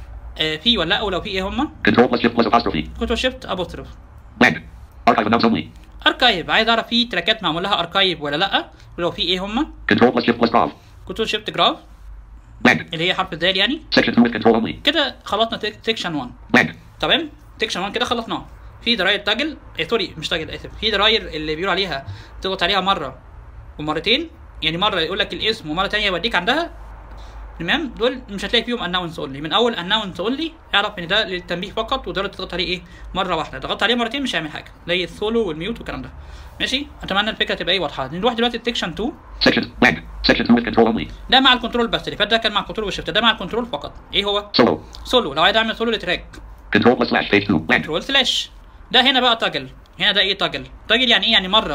آه في ولا لا ولو في ايه هما Control plus shift plus apostrophe. كنترول شيفت ابوستروف Lag. Archive announce only. اركايف عايز اعرف في تراكات معمول لها اركايف ولا لا ولو في ايه هما Control plus shift plus graph. كنترول شيفت جراف Lag. اللي هي حرف الدال يعني Section 2 with control only. كده خلصنا سيكشن 1 Lag. تمام سيكشن 1 كده خلصناه في دراير تاجل إيه سوري مش تاجل اسف في دراير اللي بيقولوا عليها تضغط عليها مره ومرتين يعني مره يقول لك الاسم ومره تانية يوديك عندها تمام دول مش هتلاقي فيهم اناونس اونلي من اول اناونس اونلي اعرف ان ده للتنبيه فقط وده اللي تضغط عليه ايه مره واحده ضغطت عليه مرتين مش هيعمل حاجه زي السولو والميوت والكلام ده ماشي اتمنى الفكره تبقى ايه واضحه نروح دلوقتي سيكشن 2 Section. Lag. Section 2 with control only. ده مع الكنترول بس اللي فات ده كان مع الكنترول والشيفت ده مع الكنترول فقط ايه هو Solo. سولو لو عايز اعمل سولو لتراك Control plus slash page 2. Lag. كنترول سلاش ده هنا بقى تاجل هنا ده ايه تاجل تاجل يعني ايه يعني مره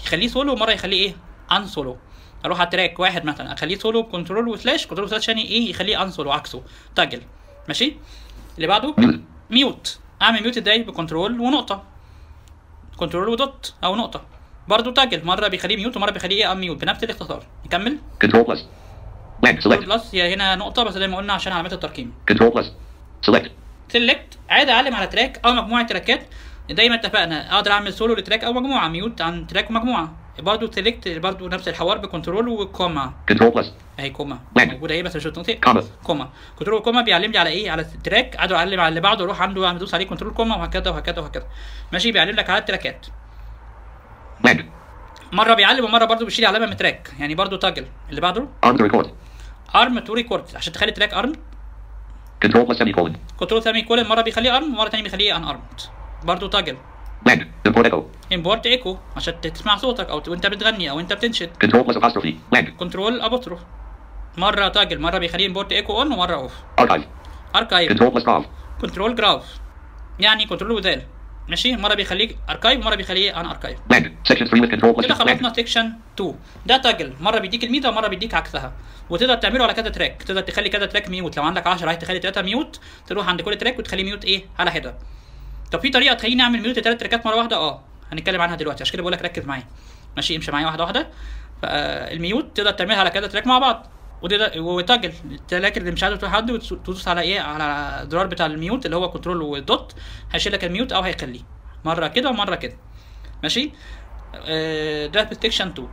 يخليه سولو ومره يخليه ايه ان سولو اروح على تراك واحد مثلا اخليه سولو بكنترول وسلاش كنترول وسلاش ثاني ايه يخليه ان سولو عكسه تاجل ماشي اللي بعده Mute. ميوت اعمل ميوت ازاي بكنترول ونقطه كنترول ودوت او نقطه برضه تاجل مره بيخليه ميوت ومره بيخليه ايه ان ميوت بنفس الاختصار نكمل Control plus. Blank. Select. بلس هي هنا نقطه بس زي ما قلنا عشان علامات الترقيم Control plus. Select. سيلكت عادي اعلم على تراك او مجموعه تراكات دايما اتفقنا اقدر اعمل سولو لتراك او مجموعه ميوت عن تراك ومجموعه برضه سيلكت برضه نفس الحوار بكنترول وكوما Control plus. اهي كوما Blank. موجوده ايه بس مش بتنطق Comma. كوما كنترول كوما بيعلم لي على ايه على التراك اقدر اعلم على اللي بعده اروح عنده ادوس عليه كنترول كوما وهكذا وهكذا وهكذا ماشي بيعلم لك على التراكات Blank. مره بيعلم ومره برضه بيشيل علامه من تراك يعني برضه تاجل اللي بعده Arm to record. ارم تو ريكورد عشان تخلي تراك ارم Control plus semicolon. كنترول سيمي كولن مره بيخليه ارم ومره ثانيه بيخليه ان ارمد برضه تاجل Blank. Import echo. امبورت ايكو عشان تسمع صوتك او ت- وانت بتغني او انت بتنشد Control plus apostrophe. Blank. كنترول ابوستروف مره تاجل مره بيخليه امبورت ايكو اون ومره اوف Archive. اركايف Control plus graph. كنترول جراف يعني كنترول وزال ماشي مره بيخليك اركايف ومره بيخليه ان اركايف Blank. Section 3 with control plus كده shift. خلصنا Blank. سيكشن 2 ده تاجل مره بيديك الميزه ومره بيديك عكسها وتقدر تعمله على كذا تراك تقدر تخلي كذا تراك ميوت لو عندك 10 عايز تخلي 3 ميوت تروح عند كل تراك وتخليه ميوت ايه على حده طب في طريقه تخليني اعمل ميوت لثلاث تراكات مره واحده اه هنتكلم عنها دلوقتي عشان كده بقول لك ركز معايا ماشي امشي معايا واحده واحده فالميوت تقدر تعملها على كذا تراك مع بعض وتقدر وتاجل التراك اللي مش عايز تروح حد وتدوس على ايه على الزرار بتاع الميوت اللي هو كنترول ودوت هيشيل لك الميوت او هيخليه مره كده ومره كده ماشي آه، ده في سيكشن 2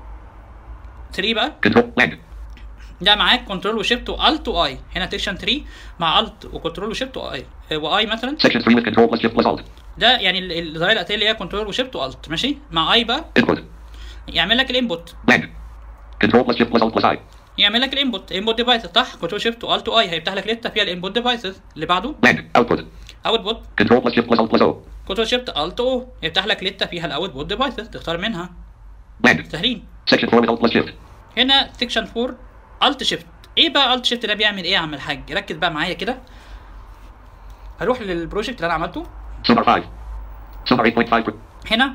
3 بقى Control. Blank. ده معاك كنترول وشيفت والت واي هنا سيكشن 3 مع الت وكنترول وشيفت واي واي مثلا Section 3 with control plus shift plus alt. ده يعني ال- الظاهره الاساسيه اللي هي كنترول وشيفت والت ماشي مع اي بقى Input. يعمل لك الانبوت Blank. Control plus shift plus alt plus I. يعمل لك الانبوت انبوت ديفايسز صح كنترول شيفت والت واي هيفتح لك لسته فيها الانبوت ديفايسز اللي بعده Blank. Output. اوتبوت Control plus shift plus alt plus O. كنترول شيفت الت او يفتح لك لسته فيها الاوتبوت ديفايسز تختار منها Blank. سهلين Section 4 with alt plus shift. هنا سيكشن 4 الت شيفت ايه بقى الت شيفت ده بيعمل ايه يا عم الحاج ركز بقى معايا كده هروح للبروجكت اللي انا عملته Sonar 5. Sonar 8.5. هنا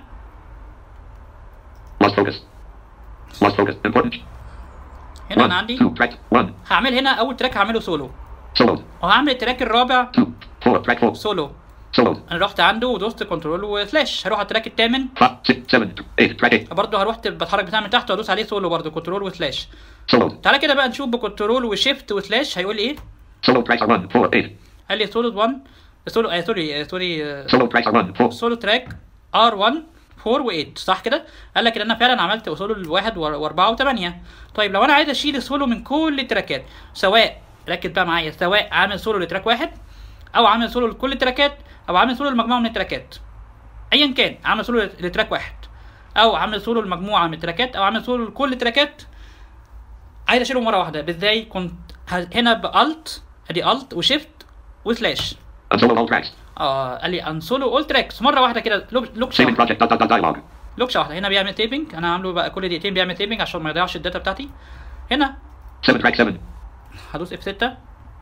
Lost focus. Lost focus. Important. هنا انا 1. عندي 2. Track 1. هعمل هنا اول تراك هعمله سولو Solo. وهعمل التراك الرابع 2. 4. Track 4. سولو Solo. انا رحت عنده ودوست كنترول وسلاش هروح على التراك الثامن 5. 6. 7. 8. Track 8. برضه هروح بتحرك بتاع من تحت وادوس عليه سولو برضه كنترول وسلاش Solo. تعالى كده بقى نشوف بكنترول وشيفت وسلاش هيقول لي ايه Solo tracks are 1. 4. 8. قال لي سولو 1 سولو آه سوري آه سوري آه Solo tracks are 1. 4. سولو تراك ار 1 4 و8 صح كده قال لك ان انا فعلا عملت سولو الواحد واربعه وثمانيه طيب لو انا عايز اشيل السولو من كل التراكات سواء ركز بقى معايا سواء عامل سولو لتراك واحد او عامل سولو لكل التراكات او عامل سولو لمجموعه من التراكات ايا كان عامل سولو لتراك واحد او عامل سولو لمجموعه من التراكات او عامل سولو لكل التراكات عايز اشيلهم مره واحده ازاي كنت ه- هنا بالت ادي الت وشيفت وسلاش Unsolo all tracks. اه قال لي انسولو اول تراكس مره واحده كده لوك لوك Saving شاوت project. Dot dot dot dialog. لوكشه واحده هنا بيعمل تيبنج انا عامله بقى كل دقيقتين بيعمل تيبنج عشان ما يضيعش الداتا بتاعتي هنا 7. Track 7. هدوس اف 6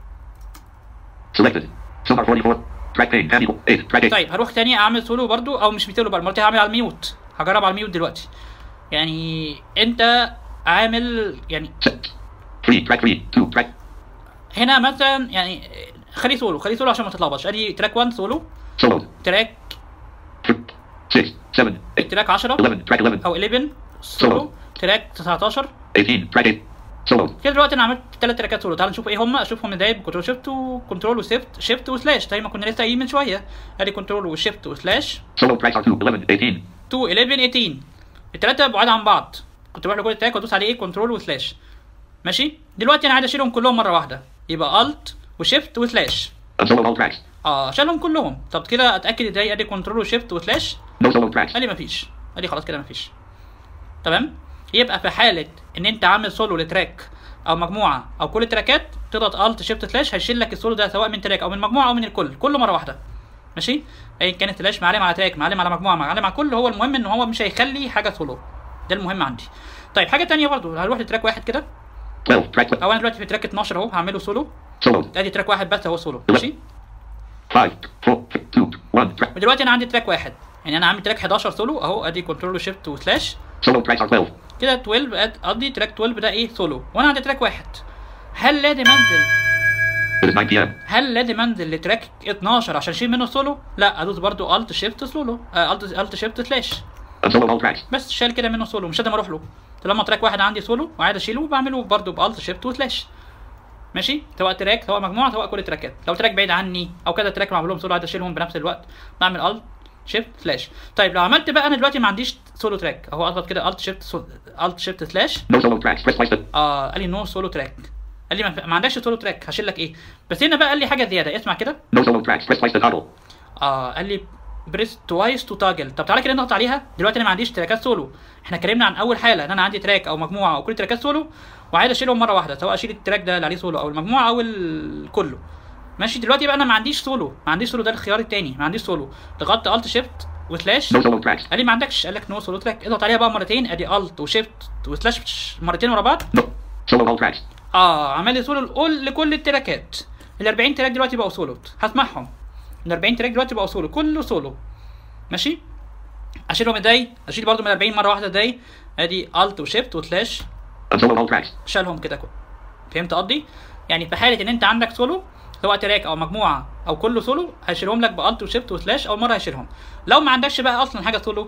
Selected. Sonar 44. Track pane. Panel 8. Track 8. طيب هروح تاني اعمل سولو برضو او مش سولو بقى المره دي هعمل على الميوت هجرب على الميوت دلوقتي يعني انت عامل يعني 6. 3. Track 3. 2. Track. هنا مثلا يعني خليه سولو خليه سولو عشان ما تتلخبطش ادي تراك 1 سولو Solo. تراك 6. 7. تراك 10 11. Track 11. او 11 سولو تراك 19 18. Track 8. Solo. كده دلوقتي انا عملت ثلاث تراكات سولو تعال نشوف ايه هم اشوفهم ازاي بكنترول شيفت وكنترول وشيفت شيفت وسلاش زي ما كنا لسه قايلين من شويه ادي كنترول وشيفت وسلاش Solo tracks are 2. 11. 18. 2 11 18 الثلاثه بعاد عن بعض كنت بروح لكل تراك وادوس عليه ايه كنترول وسلاش ماشي دلوقتي انا عايز اشيلهم كلهم مره واحده يبقى الت وشيفت وسلاش Unsolo all tracks. اه شالهم كلهم طب كده اتاكد ازاي ادي كنترول وشيفت وسلاش No solo tracks. قال لي مفيش قال لي خلاص كده مفيش تمام يبقى في حاله ان انت عامل سولو لتراك او مجموعه او كل التراكات تضغط الت شيفت سلاش هيشيل لك السولو ده سواء من تراك او من مجموعه او من الكل كله مره واحده ماشي ايا كانت سلاش معلم على تراك معلم على مجموعه معلم على كل هو المهم ان هو مش هيخلي حاجه سولو ده المهم عندي طيب حاجه تانية برضو هروح لتراك واحد كده 12. Track او انا دلوقتي في تراك 12 اهو هعمله سولو Solo. ادي تراك واحد بس اهو سولو ماشي 5. 4. 2. 1. Track. ودلوقتي انا عندي تراك واحد يعني انا عامل تراك 11 سولو اهو ادي كنترول وشيفت وسلاش Solo tracks are 12. كده 12 بقت قضي تراك 12 ده ايه سولو وانا عندي تراك واحد هل لازم انزل It is 9 p.m. هل لازم انزل لتراك 12 عشان اشيل منه سولو لا ادوس برضو الت شيفت سولو الت الت شيفت سلاش Unsolo all tracks. بس شال كده منه سولو مش لازم اروح له طالما تراك واحد عندي سولو وعايز اشيله بعمله برضو بالت شيفت وسلاش ماشي سواء تراك سواء مجموعه سواء كل تراكات لو تراك بعيد عني او كذا تراك معمول لهم سولو عايز اشيلهم بنفس الوقت بعمل الت شيفت سلاش طيب لو عملت بقى انا دلوقتي ما عنديش سولو تراك اهو اضغط كده الت شيفت الت شيفت سلاش No solo tracks. Press twice the. اه قال لي نو سولو تراك قال لي ما, ما عندكش سولو تراك هشيل لك ايه بس هنا بقى قال لي حاجه زياده اسمع كده No solo tracks. Press twice the toggle. اه قال لي بريس توايس تو تاجل طب تعالى كده نضغط عليها دلوقتي انا ما عنديش تراكات سولو احنا اتكلمنا عن اول حاله ان انا عندي تراك او مجموعه او كل تراكات سولو وعايز اشيلهم مره واحده سواء اشيل التراك ده اللي عليه سولو او المجموعه او ال- كله ماشي دلوقتي بقى انا ما عنديش سولو ما عنديش سولو ده الخيار التاني ما عنديش سولو ضغطت الت شيفت وسلاش No solo tracks. قال لي ما عندكش قال لك نو سولو تراك اضغط عليها بقى مرتين ادي الت وشيفت وسلاش مرتين ورا بعض No. Solo all tracks. اه عمل لي سولو لكل لكل التراكات ال 40 تراك دلوقتي بقوا سولو هسمعهم ال 40 تراك دلوقتي بقوا سولو كله سولو ماشي اشيلهم ازاي اشيل برضو من 40 مره واحده ازاي ادي الت وشيفت وسلاش Unsolo all tracks. شالهم كده كله فهمت قصدي يعني في حاله ان انت عندك سولو سواء تراك او مجموعه او كله سولو هيشيلهم لك بالت وشيفت وسلاش اول مره هيشيلهم لو ما عندكش بقى اصلا حاجه سولو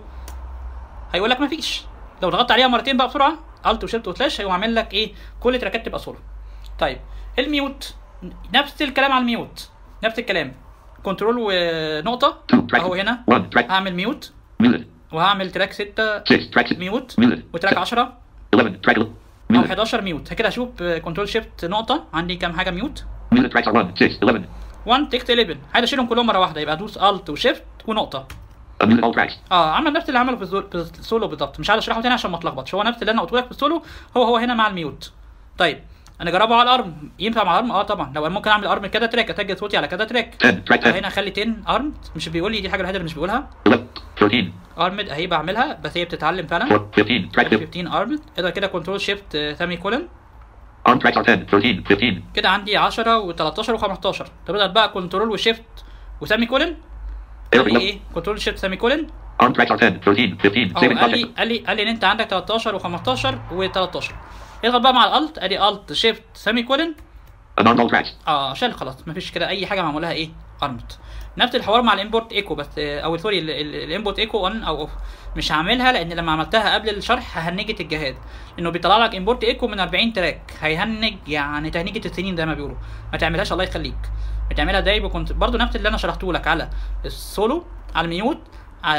هيقول لك مفيش لو ضغطت عليها مرتين بقى بسرعه الت وشيفت وسلاش هيقوم عامل لك ايه كل تراكات تبقى سولو طيب الميوت نفس الكلام على الميوت نفس الكلام كنترول ونقطه Two tracks. اهو هنا One track. هعمل ميوت Muted. وهعمل تراك 6 Six tracks. ميوت Muted. وتراك 10 11 track. او Muted. 11 ميوت كده هشوف كنترول شيفت نقطه عندي كام حاجه ميوت Muted tracks are 1, 6, 11. 1 تكست 11 عايز اشيلهم كلهم مره واحده يبقى ادوس الت وشيفت ونقطه Unmuted all tracks. اه عمل نفس اللي عمله في الزول- في السولو بالظبط مش عايز اشرحه تاني عشان ما اتلخبطش هو نفس اللي انا قلته لك في السولو هو هو هنا مع الميوت طيب انا جربه على الارم ينفع مع الارم اه طبعا لو ممكن اعمل ارم كذا تراك اسجل صوتي على كذا تراك 10 track 10. هنا اخلي 10 ارم مش بيقول لي دي الحاجه الوحيده اللي مش بيقولها 11 13 ارمد اهي بعملها بس هي بتتعلم فعلا 4 15 track 15. 15 ارمد اقدر كده كنترول شيفت سامي كولن Arm tracks are 10 13 15. كده عندي 10 و13 و15 طب اضغط بقى كنترول وشيفت وسامي كولن Air قال لي 11. ايه كنترول شيفت سامي كولن Arm tracks are 10 13 15. اهو Saving قال لي project. قال لي قال لي ان انت عندك 13 و15 و13 اضغط بقى مع الالت ادي الت شيفت سامي كولن Unarmed all tracks. اه شال خلاص مفيش كده اي حاجه معمول لها ايه ارمت نفس الحوار مع الامبورت ايكو بس آه، او سوري الامبورت ايكو اون او اوف مش هعملها لان لما عملتها قبل الشرح هنجت الجهاز لانه بيطلع لك امبورت ايكو من 40 تراك هيهنج يعني تهنيجه السنين زي ما بيقولوا ما تعملهاش الله يخليك بتعملها داي كنت برضو نفس اللي انا شرحته لك على السولو على الميوت على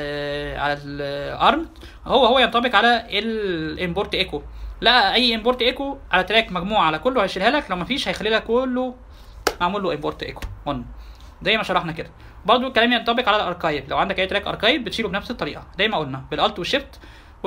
ال على الارم هو هو ينطبق على الامبورت ايكو لا اي امبورت ايكو على تراك مجموعه على كله هيشيلها لك لو مفيش هيخلي لك كله معمول له امبورت ايكو اون زي ما شرحنا كده برضو الكلام ينطبق على الاركايف لو عندك اي تراك اركايف بتشيله بنفس الطريقه زي ما قلنا بالالت والشيفت و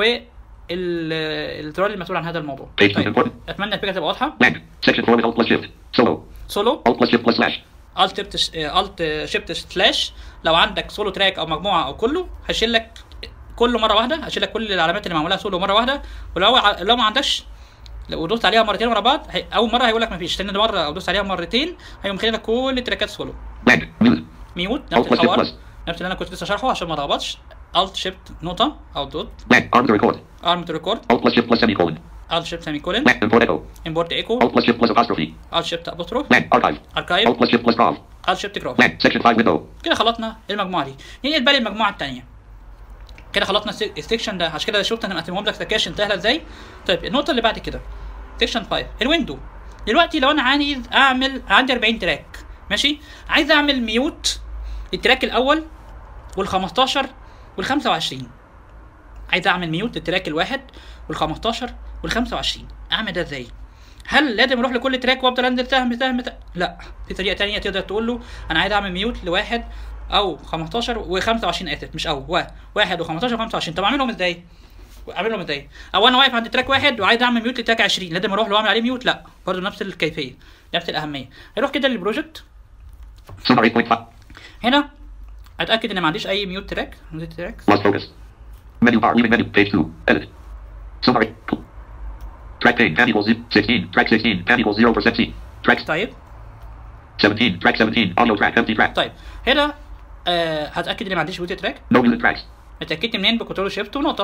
الزرار المسؤول عن هذا الموضوع Page is طيب important. اتمنى الفكره تبقى واضحه Blank. Section 4 with Alt plus Shift. Solo. سولو Alt plus Shift plus slash. الت شيفت الت شيفت سلاش لو عندك سولو تراك او مجموعه او كله هشيل لك كله مره واحده هشيل لك كل العلامات اللي معمولها سولو مره واحده ولو ع- لو ما عندكش لو دوست عليها مرتين ورا بعض هي... اول مره هيقول لك مفيش تاني مره او دوست عليها مرتين هيقوم مخلي لك كل التراكات سولو Blank. Mute. ميوت Alt نفس plus Shift الحوار plus. نفس اللي انا كنت لسه شارحه عشان ما اتلخبطش الت شيفت نقطه او دوت Blank. Arm to record. ارم تو ريكورد Alt plus Shift plus semicolon. الت شيفت سيمي كولن Blank. Import echo. امبورت ايكو Alt plus Shift plus apostrophe. الت شيفت ابوستروف Blank. Archive. اركايف Alt plus Shift plus graph. الت شيفت جراف Blank. Section 5 window. كده خلطنا المجموعه دي ننقل بقى للمجموعه الثانيه كده خلطنا السي- السكشن ده عشان كده شفت انا مقسمهم لك سكاشن سهله ازاي طيب النقطه اللي بعد كده سكشن 5 الويندو دلوقتي لو انا عايز اعمل عندي 40 تراك ماشي عايز اعمل ميوت للتراك الاول وال15 وال25 عايز اعمل ميوت للتراك الواحد وال15 وال25 اعمل ده ازاي هل لازم اروح لكل تراك وافضل انزل سهم سهم سهم؟ لا في طريقه تانية تقدر تقول له انا عايز اعمل ميوت لواحد او 15 و25 اسف مش او وا- واحد و15 و25 طب اعملهم ازاي؟ اعملهم ازاي؟ او انا واقف عند تراك واحد وعايز اعمل ميوت لتراك 20 لازم اروح له واعمل عليه ميوت؟ لا برضه نفس الكيفيه نفس الاهميه هروح كده للبروجكت Summary 8.5. هنا اتاكد ان ما عنديش اي ميوت تراك ميوت تراك Lost focus. Menu bar. Leaving menu. Page 2. Edit. Summary. Track pane. Pan equals 16. Track 16. Pan equals 0% C. Track طيب 17. Track 17. Audio track. Empty track. طيب هنا آه هتاكد ان ما عنديش ميوت تراك No muted tracks. اتاكدت منين بكنترول شيفت ونقطه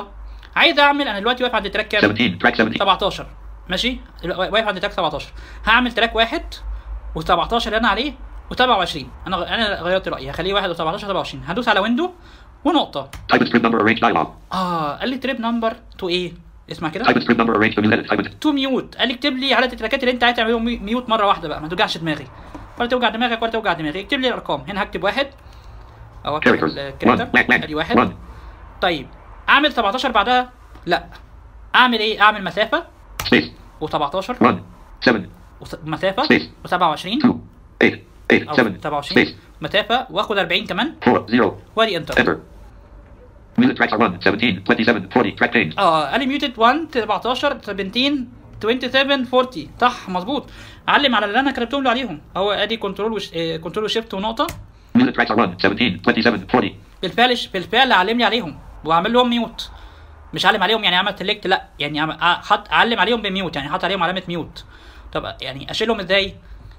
عايز اعمل انا دلوقتي واقف عند تراك كام 17. Track 17. 17 ماشي واقف عند تراك 17 هعمل تراك واحد و17 اللي انا عليه و27 انا انا غيرت رايي هخليه واحد و17 27 هدوس على ويندو ونقطه Type and strip number arrange dialog. اه قال لي تريب نمبر تو ايه اسمع كده Type and strip number arrange to new edit. Type and تو ميوت قال لي اكتب لي عدد التراكات اللي انت عايز تعملهم مي- ميوت مره واحده بقى ما توجعش دماغي ولا توجع دماغك ولا توجع دماغي اكتب لي الارقام هنا هكتب واحد او اكتب characters. One. الكاركتر Black black. ادي واحد One. طيب اعمل 17 بعدها لا اعمل ايه اعمل مسافه Space. و17 One. Seven. مسافه Space. و27 Two. Eight. Eight. او Seven. 27 Space. مسافه واخد 40 كمان Four. Zero. وادي انتر Enter. Music tracks are 1. 17. 27. 40. Track change. اه قال لي ميوتد 1 17 17 27 40 صح مظبوط علم على اللي انا كتبتهم له عليهم هو ادي كنترول وش... آه، كنترول وشيفت ونقطه Music tracks are 1. 17. 27. 40. بالفعل بالفعل علم لي عليهم واعمل لهم ميوت مش علم عليهم يعني عمل سيلكت لا يعني عم- ع- حط علم عليهم بميوت يعني حط عليهم علامه ميوت طب يعني اشيلهم ازاي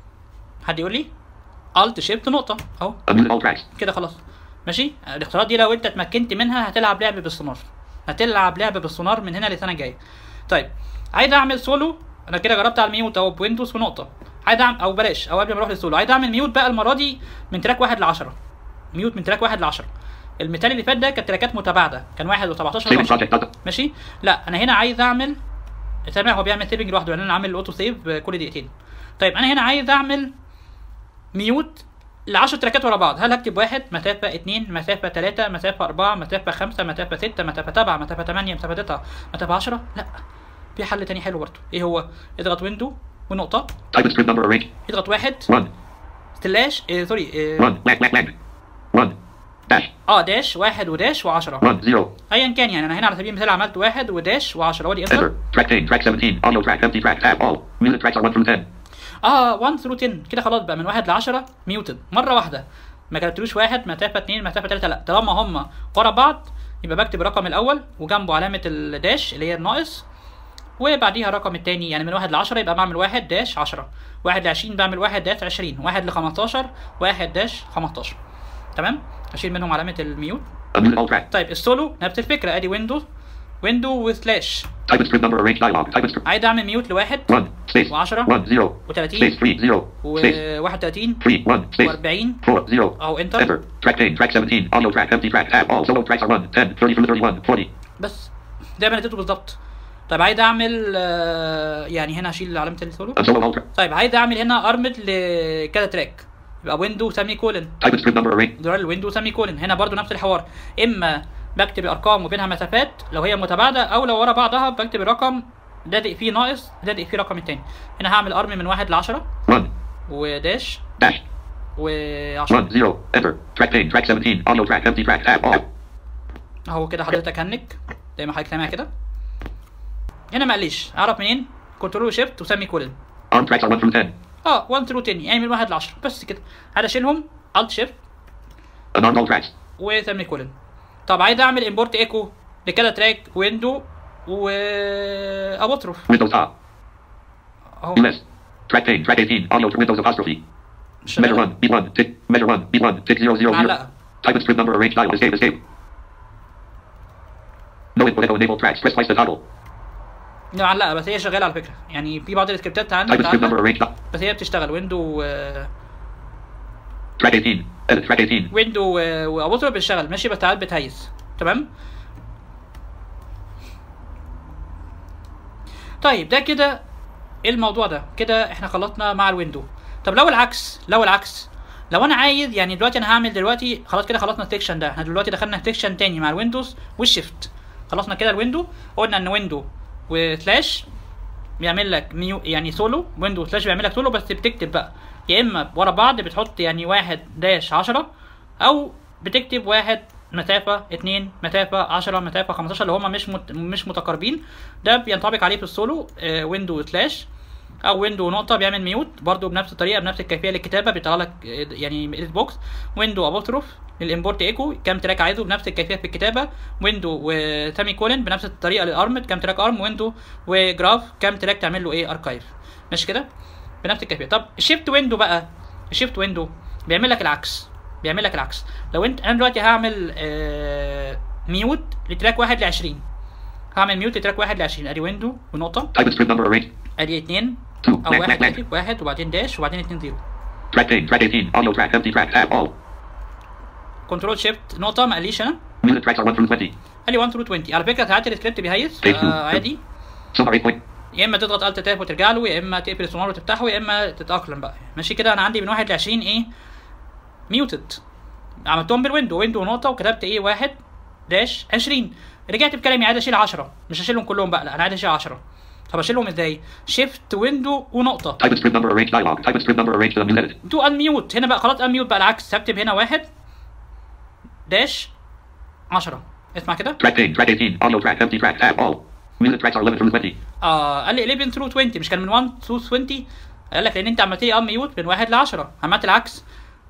حد يقول لي الت شيفت نقطه اهو Unmute all tracks. كده خلاص ماشي الاختيارات دي لو انت اتمكنت منها هتلعب لعب بالسونار هتلعب لعب بالسونار من هنا للسنه الجايه طيب عايز اعمل سولو انا كده جربت على الميوت اهو بويندوز ونقطه عايز اعمل او بلاش او قبل ما اروح للسولو عايز اعمل ميوت بقى المره دي من تراك واحد ل 10 ميوت من تراك واحد ل 10 المثال اللي فات ده كانت تراكات متباعده كان واحد و17 Saving project data. ماشي لا انا هنا عايز اعمل سامع هو بيعمل سيفنج لوحده يعني انا عامل اوتو سيف كل دقيقتين طيب انا هنا عايز اعمل ميوت ل 10 تراكات ورا بعض هل هكتب واحد مسافة اتنين مسافة تلاتة مسافة أربعة مسافة خمسة مسافة ستة مسافة سبعة مسافة تمانية مسافة تسعة مسافة عشرة لا في حل تاني حلو برضه ايه هو اضغط ويندو ونقطة Type and strip number arrange. اضغط واحد 1. سلاش إيه سوري إيه 1. Black black black. 1. Dash. اه داش واحد وداش وعشرة 1. 0. ايا كان يعني انا هنا على سبيل المثال عملت واحد وداش وعشرة وادي انتر Enter. Track change. Track 17. Audio track. Empty track. Tab all. Music tracks are 1 through 10. اه 1 ثرو 10 كده خلاص بقى من 1 ل 10 ميوتد مره واحده ما كتبتلوش واحد مسافه 2 مسافه 3 لا طالما هم ورا بعض يبقى بكتب الرقم الاول وجنبه علامه الداش اللي هي الناقص وبعديها الرقم التاني يعني من 1 ل 10 يبقى بعمل 1 داش 10 1 ل 20 بعمل 1 داش 20 1 ل 15 1 داش 15 تمام اشيل منهم علامه الميوت Unmute all track. طيب السولو نفس الفكره ادي ويندو ويندو وسلاش Type and strip number arrange dialog. Type and strip. عايز اعمل ميوت لواحد 1. Space. وعشرة. 1. 0. و30 Space 3. 0. Space. و31 3. 1. Space. و40 4. 0. اهو انتر Enter. Track change. Track 17. Audio track. Empty track. Tab all. Solo tracks are 1. 10. 30 through 31. 40. بس زي ما انا اديته بالظبط طيب عايز اعمل آه، يعني هنا هشيل علامه السولو And solo all track. طيب عايز اعمل هنا ارمد لكذا تراك يبقى ويندو سيمي كولن Type and strip number arrange. زرار الويندو سيمي كولن هنا برضو نفس الحوار اما بكتب الارقام وبينها مسافات لو هي متباعده او لو ورا بعضها بكتب الرقم لادق فيه ناقص لادق فيه رقم التاني هنا هعمل ارم من واحد ل 10 1. وداش Dash. و10 1. 0. Enter. Track change. Track 17. Audio track. Empty track. Tab all. اهو كده حضرتك هنك زي ما حضرتك سامع كده هنا ما قاليش اعرف منين كنترول شيفت وسمي كولن Arm tracks are 1 through 10. اه 1 ثرو 10 يعني من 1 ل 10 بس كده عايز اشيلهم الت شيفت Unarmed all tracks. وسمي كولن طب عايز اعمل امبورت ايكو لكده تراك ويندو و ابوتروف Windows top. اهو US. Track change. Track 18. Audio to Windows apostrophe. Measure شغال 1. B1. Tick. Measure 1. B1. Tick 0 0 0. معلقه Type and strip number arrange dial. Escape. Escape. No input echo enable tracks. Press twice to toggle. معلقه بس هي شغاله على فكره يعني في بعض السكريبتات Type عندي and strip number بتاعتها arrange. بس هي بتشتغل ويندو آه، Track 18. Edit. Track 18. ويندو آه، وابوتروف بتشتغل ماشي بس ساعات بتهيس تمام طيب ده كده ايه الموضوع ده كده احنا خلصنا مع الويندو طب لو العكس لو العكس لو انا عايز يعني دلوقتي انا هعمل دلوقتي خلاص كده خلصنا السكشن ده احنا دلوقتي دخلنا سكشن تاني مع الويندوز والشيفت خلصنا كده الويندو قلنا ان ويندو وسلاش بيعمل لك ميو يعني سولو ويندو سلاش بيعمل لك سولو بس بتكتب بقى يا اما ورا بعض بتحط يعني واحد داش عشرة او بتكتب واحد مسافة اتنين مسافة عشرة مسافة خمستاشر اللي هما مش مت... مش متقاربين ده بينطبق عليه في السولو آه ويندو سلاش او ويندو نقطة بيعمل ميوت برضو بنفس الطريقة بنفس الكيفية للكتابة بيطلع لك آه، يعني ايديت بوكس ويندو ابوستروف للامبورت ايكو كام تراك عايزه بنفس الكيفية في الكتابة ويندو وسامي كولن بنفس الطريقة للارمد كام تراك ارم ويندو وجراف كام تراك تعمل له ايه اركايف ماشي كده بنفس الكيفية طب الشيفت ويندو بقى الشيفت ويندو بيعمل لك العكس بيعمل لك العكس لو انت انا دلوقتي هعمل آه ميوت لتراك واحد ل 20 هعمل ميوت لتراك واحد ل 20 ادي ويندو ونقطه Type and strip number arranged. ادي اتنين Two. او Blank, واحد blank, blank. كاتب واحد وبعدين داش وبعدين اتنين زيرو Track pane. Track 18. Audio track. Empty track. Tab all. كنترول شيفت نقطه ما قاليش انا Music tracks are 1 through 20. قال لي 1 ثرو 20 على فكره ساعات السكريبت بيهيس Take two. آه عادي Sonar 8 point. يا اما تضغط الت تاب وترجع له يا اما تقفل السونار وتفتحه يا اما تتاقلم بقى ماشي كده انا عندي من 1 ل 20 ايه ميوتد عملتهم بالويندو ويندو نقطه وكتبت ايه 1 داش 20 رجعت بكلامي عايز اشيل 10 مش هشيلهم كلهم بقى لا انا عايز اشيل 10 طب اشيلهم ازاي شيفت ويندو ونقطه Type and strip number arranged dialog. Type and strip number arranged to the new edit. تو انميوت هنا بقى خلاص انميوت بقى العكس هكتب هنا واحد داش 10 اسمع كده Track pane. Track 18. Audio track. Empty track. Tab all. Music tracks are 11 through 20. اه قال لي 11 ثرو 20 مش كان من 1 ثرو 20 قال لك لان انت عملت لي انميوت من 1 ل 10 عملت العكس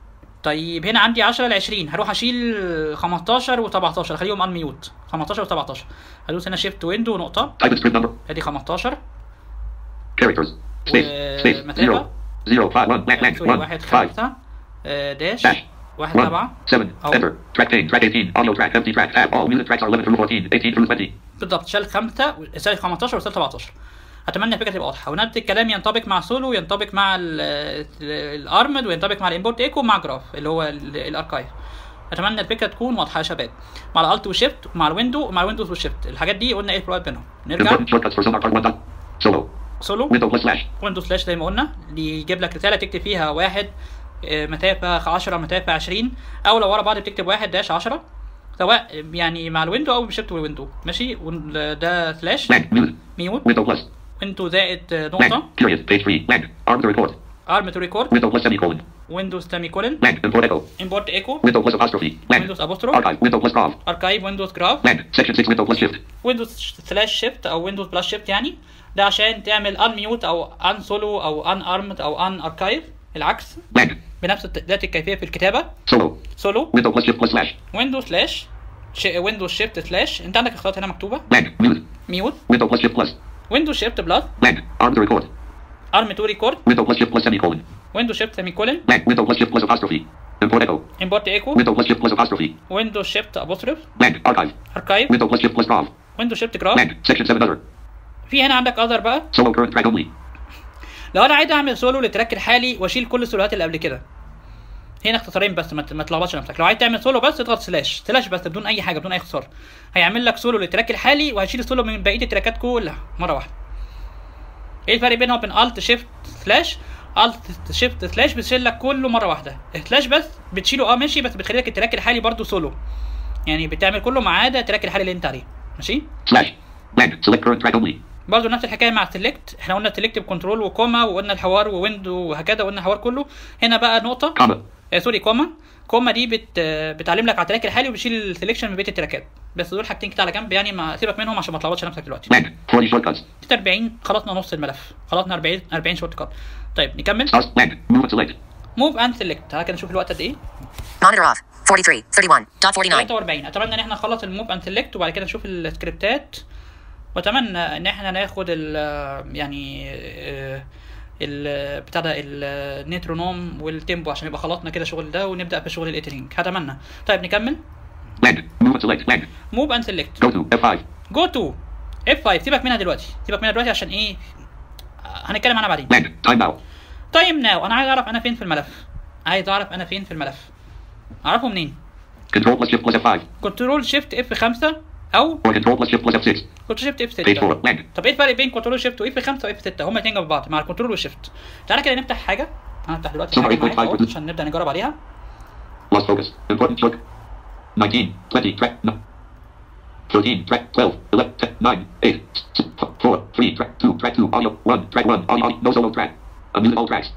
طيب هنا عندي 10 ل 20 هروح اشيل 15 و17 اخليهم انميوت 15 و17 هدوس هنا شيفت ويندو نقطه Type and strip number. ادي 15 Characters. Space. Space. ومسافة. 0. 0. 5. 1. Blank. Blank. سوري 1. واحد 5. خمسة آه، داش Dash. واحد 1. سبعة 7. أو. Enter. Track pane. Track 18. Audio track. Empty track. Tab all. Music tracks are 11 through 14. 18 through 20. بالضبط شال خمسة شال 15 وشال 17 اتمنى الفكره تبقى واضحه ونفس الكلام ينطبق مع سولو وينطبق مع ال- الارمد وينطبق مع الامبورت ايكو ومع جراف اللي هو ال- الاركايف اتمنى الفكره تكون واضحه يا شباب مع الالت وشيفت ومع الويندو ومع الويندوز والشيفت الحاجات دي قلنا ايه الفروقات بينهم نرجع Important shortcuts for Sonar Part 1. dot. Solo. سولو Window plus slash. ويندوز سلاش زي ما قلنا اللي يجيب لك رساله تكتب فيها واحد آه، مسافه 10 مسافه 20 او لو ورا بعض بتكتب واحد داش 10 سواء يعني مع الويندو او بشيفت والويندو ماشي وال- ده سلاش Blank. Mute. ميوت Window plus. ويندو زائد آه، نقطه Blank. Period. Page 3. Blank. Arm to record. ارم تو ريكورد Window plus semicolon. ويندوز سيمي كولن Blank. Import echo. امبورت ايكو Window plus apostrophe. Blank. ويندوز ابوستروف Archive. Window plus graph. اركايف ويندوز جراف Blank. Section 6. Window plus shift. ويندوز سلاش شيفت او ويندوز بلس شيفت يعني ده عشان تعمل ان ميوت او ان سولو او ان ارمد او ان اركايف العكس Blank. بنفس الت- ذات الكيفيه في الكتابه Solo. سولو Window plus shift plus slash. ويندوز سلاش ويندوز شيفت سلاش انت عندك اختيارات هنا مكتوبه Blank. Mute. ميوت Window plus shift plus. ويندوز شيفت بلس Blank. Arm to record. ارم تو ريكورد Window plus shift plus semicolon. ويندوز شيفت سيمي كولن Blank. Window plus shift plus apostrophe. Import echo. امبورت ايكو Window plus shift plus apostrophe. ويندوز شيفت ابوستروف Blank. Archive. اركايف Window plus shift plus graph. ويندوز شيفت جراف Blank. Section 7 other. في هنا عندك اذر بقى Solo current track only. لو انا عايز اعمل سولو للتراك الحالي واشيل كل السولوهات اللي قبل كده هنا اختصارين بس ما ت- ما تلخبطش نفسك لو عايز تعمل سولو بس اضغط سلاش سلاش بس بدون اي حاجه بدون اي اختصار هيعمل لك سولو للتراك الحالي وهيشيل السولو من بقيه التراكات كلها مره واحده ايه الفرق بينها وبين الت شيفت سلاش الت شيفت سلاش بتشيل لك كله مره واحده سلاش بس بتشيله اه ماشي بس بتخلي لك التراك الحالي برضو سولو يعني بتعمل كله ما عدا التراك الحالي اللي انت عليه ماشي Slash. Blank. Select current track only. برضه نفس الحكايه مع السلكت احنا قلنا سلكت بكنترول وكوما وقلنا الحوار وويندو وهكذا وقلنا الحوار كله هنا بقى نقطه Comma. آه سوري كوما كوما دي بت آه، بتعلم لك على التراك الحالي وبتشيل السلكشن من بقيه التراكات بس دول حاجتين كده على جنب يعني ما سيبك منهم عشان ما تلخبطش نفسك دلوقتي Blank. 40 shortcuts. 40 خلصنا نص الملف خلصنا 40 40 شورت كات طيب نكمل Stars. Blank. Move and select. موف اند سيلكت تعالى كده نشوف الوقت قد ايه Monitor off. 43, 31, dot 49. 43 اتمنى ان احنا نخلص الموف اند سيلكت وبعد كده نشوف السكريبتات واتمنى ان احنا ناخد ال يعني آه، ال بتاع ده النيترونوم والتيمبو عشان يبقى خلطنا كده شغل ده ونبدا في شغل الايترينج هتمنى طيب نكمل Blank. Move and select. Blank. موف اند سيلكت Go to F5. جو تو اف 5 سيبك منها دلوقتي سيبك منها دلوقتي عشان ايه آه، هنتكلم عنها بعدين Blank. Time now. تايم ناو انا عايز اعرف انا فين في الملف عايز اعرف انا فين في الملف اعرفه منين Control plus shift plus F5. كنترول شيفت اف 5 او Or control plus shift plus F6. كنترول شيفت اف Page 6 4. Blank. طب ايه الفرق بين كنترول شيفت واف 5 واف 6 هما الاثنين جنب بعض مع الكنترول والشيفت تعالى كده نفتح حاجه هنفتح دلوقتي Sorry, حاجه معاك point five أهو percent. عشان نبدا نجرب عليها Lost focus. Important check. 19. 20. Track. No. 13. Track. 12. 11. 10, 9. 8. 6, 4. 3. Track 2. Track 2. Audio. 1. Track 1. Audio. audio. No solo track. Unmute all tracks.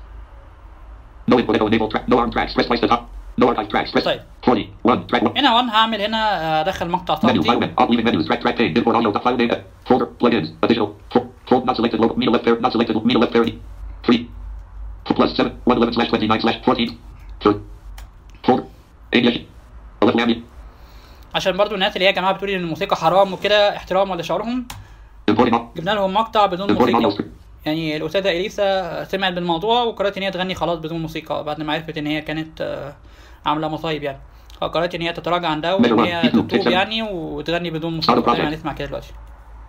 No input echo enable track. No arm tracks. Press twice the top. No archive tracks. Press طيب. 40. 1. Track 1. هنا 1 هعمل هنا آه، ادخل مقطع Menu. File صوتي menu. Alt leaving menus. Track. Track pane. Import audio. File name. Folder. Plugins. Additional. Fo- Fold not selected. Local. Media left there. Not selected. Media left parity. 3. Plus 7. 111 slash 29 slash 14. Third. Folder. Alias. 11 ambient. عشان برضو الناس اللي هي يا جماعه بتقول ان الموسيقى حرام وكده احتراما لشعورهم Importing all. جبنا لهم مقطع بدون Importing audio موسيقى script. يعني الاستاذه اليسا سمعت بالموضوع وقررت ان هي تغني خلاص بدون موسيقى بعد ما عرفت ان هي كانت آه، عامله مصايب يعني فقررت ان هي تتراجع عن ده وان Measure one, هي two, تتوب six, seven. يعني وتغني بدون موسيقى Auto process. يعني هنسمع كده دلوقتي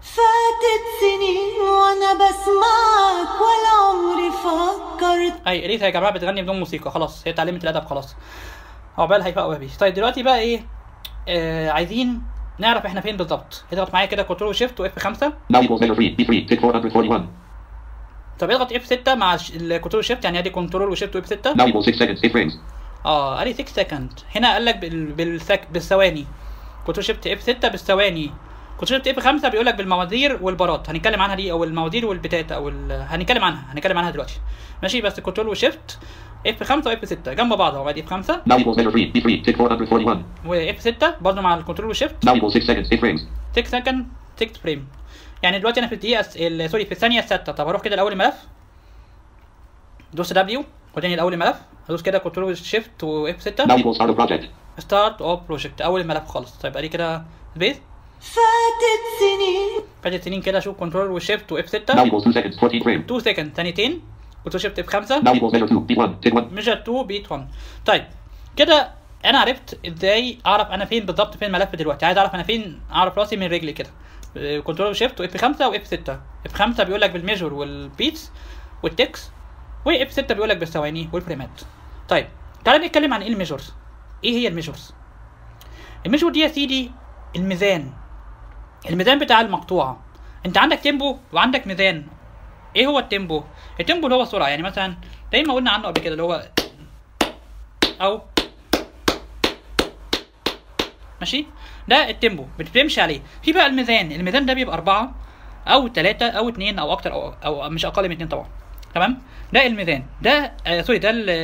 فاتت سنين وانا بسمعك ولا عمري فكرت اي اليسا يا جماعه بتغني بدون موسيقى خلاص هي اتعلمت الادب خلاص عقبال هيفاء وهبي طيب دلوقتي بقى ايه آه عايزين نعرف احنا فين بالظبط اضغط معايا كده كنترول شيفت واف 5 Now equals measure 3. B3. Tick 441. طب اضغط اف 6 مع الش- الكنترول شيفت يعني ادي كنترول وشيفت واف 6 Now equals 6 seconds. 8 frames. اه قال لي 6 سكند هنا قال لك بال... بالسك... بالثواني كنترول شيفت اف 6 بالثواني كنترول شيفت اف 5 بيقول لك بالموازير والبارات هنتكلم عنها دي او الموازير والبتات او ال... هنتكلم عنها هنتكلم عنها دلوقتي ماشي بس كنترول وشيفت اف 5 واف 6 جنب بعض اهو ادي اف 5 Now equals measure 3. B3. Tick 441. واف 6 برضه مع الكنترول وشيفت Now equals 6 seconds. 8 frames. 6 سكند 6 فريم يعني دلوقتي انا في الدقيقه س- ال- سوري في الثانيه السادسه طب اروح كده لاول ملف دوس دبليو وداني لاول ملف ادوس كده كنترول شيفت واف 6 Now equals start of project. ستارت اوف بروجكت اول ملف خالص طيب ادي كده سبيس فاتت سنين فاتت سنين كده اشوف كنترول وشيفت واف Now 6 equals 2 seconds. 14 frame. 2 سكند ثانيتين كنترول شيفت اف 5 Now equals measure 2. B1. Tick 1. ميجر 2 بيت 1 طيب كده انا عرفت ازاي اعرف انا فين بالظبط فين الملف دلوقتي عايز اعرف انا فين اعرف راسي من رجلي كده كنترول شيفت واف 5 واف 6 اف 5 بيقول لك بالميجر والبيتس والتكس واف 6 بيقول لك بالثواني والفريمات طيب تعالى نتكلم عن ايه الميجرز ايه هي الميجرز الميجر دي يا سيدي الميزان الميزان بتاع المقطوعه انت عندك تيمبو وعندك ميزان ايه هو التيمبو التيمبو اللي هو السرعه يعني مثلا زي ما قلنا عنه قبل كده اللي هو او ماشي ده التيمبو بتمشي عليه في بقى الميزان الميزان ده بيبقى أربعة أو ثلاثة أو اتنين أو أكتر أو, أو مش أقل من اتنين طبعا تمام ده الميزان ده آه سوري ده ال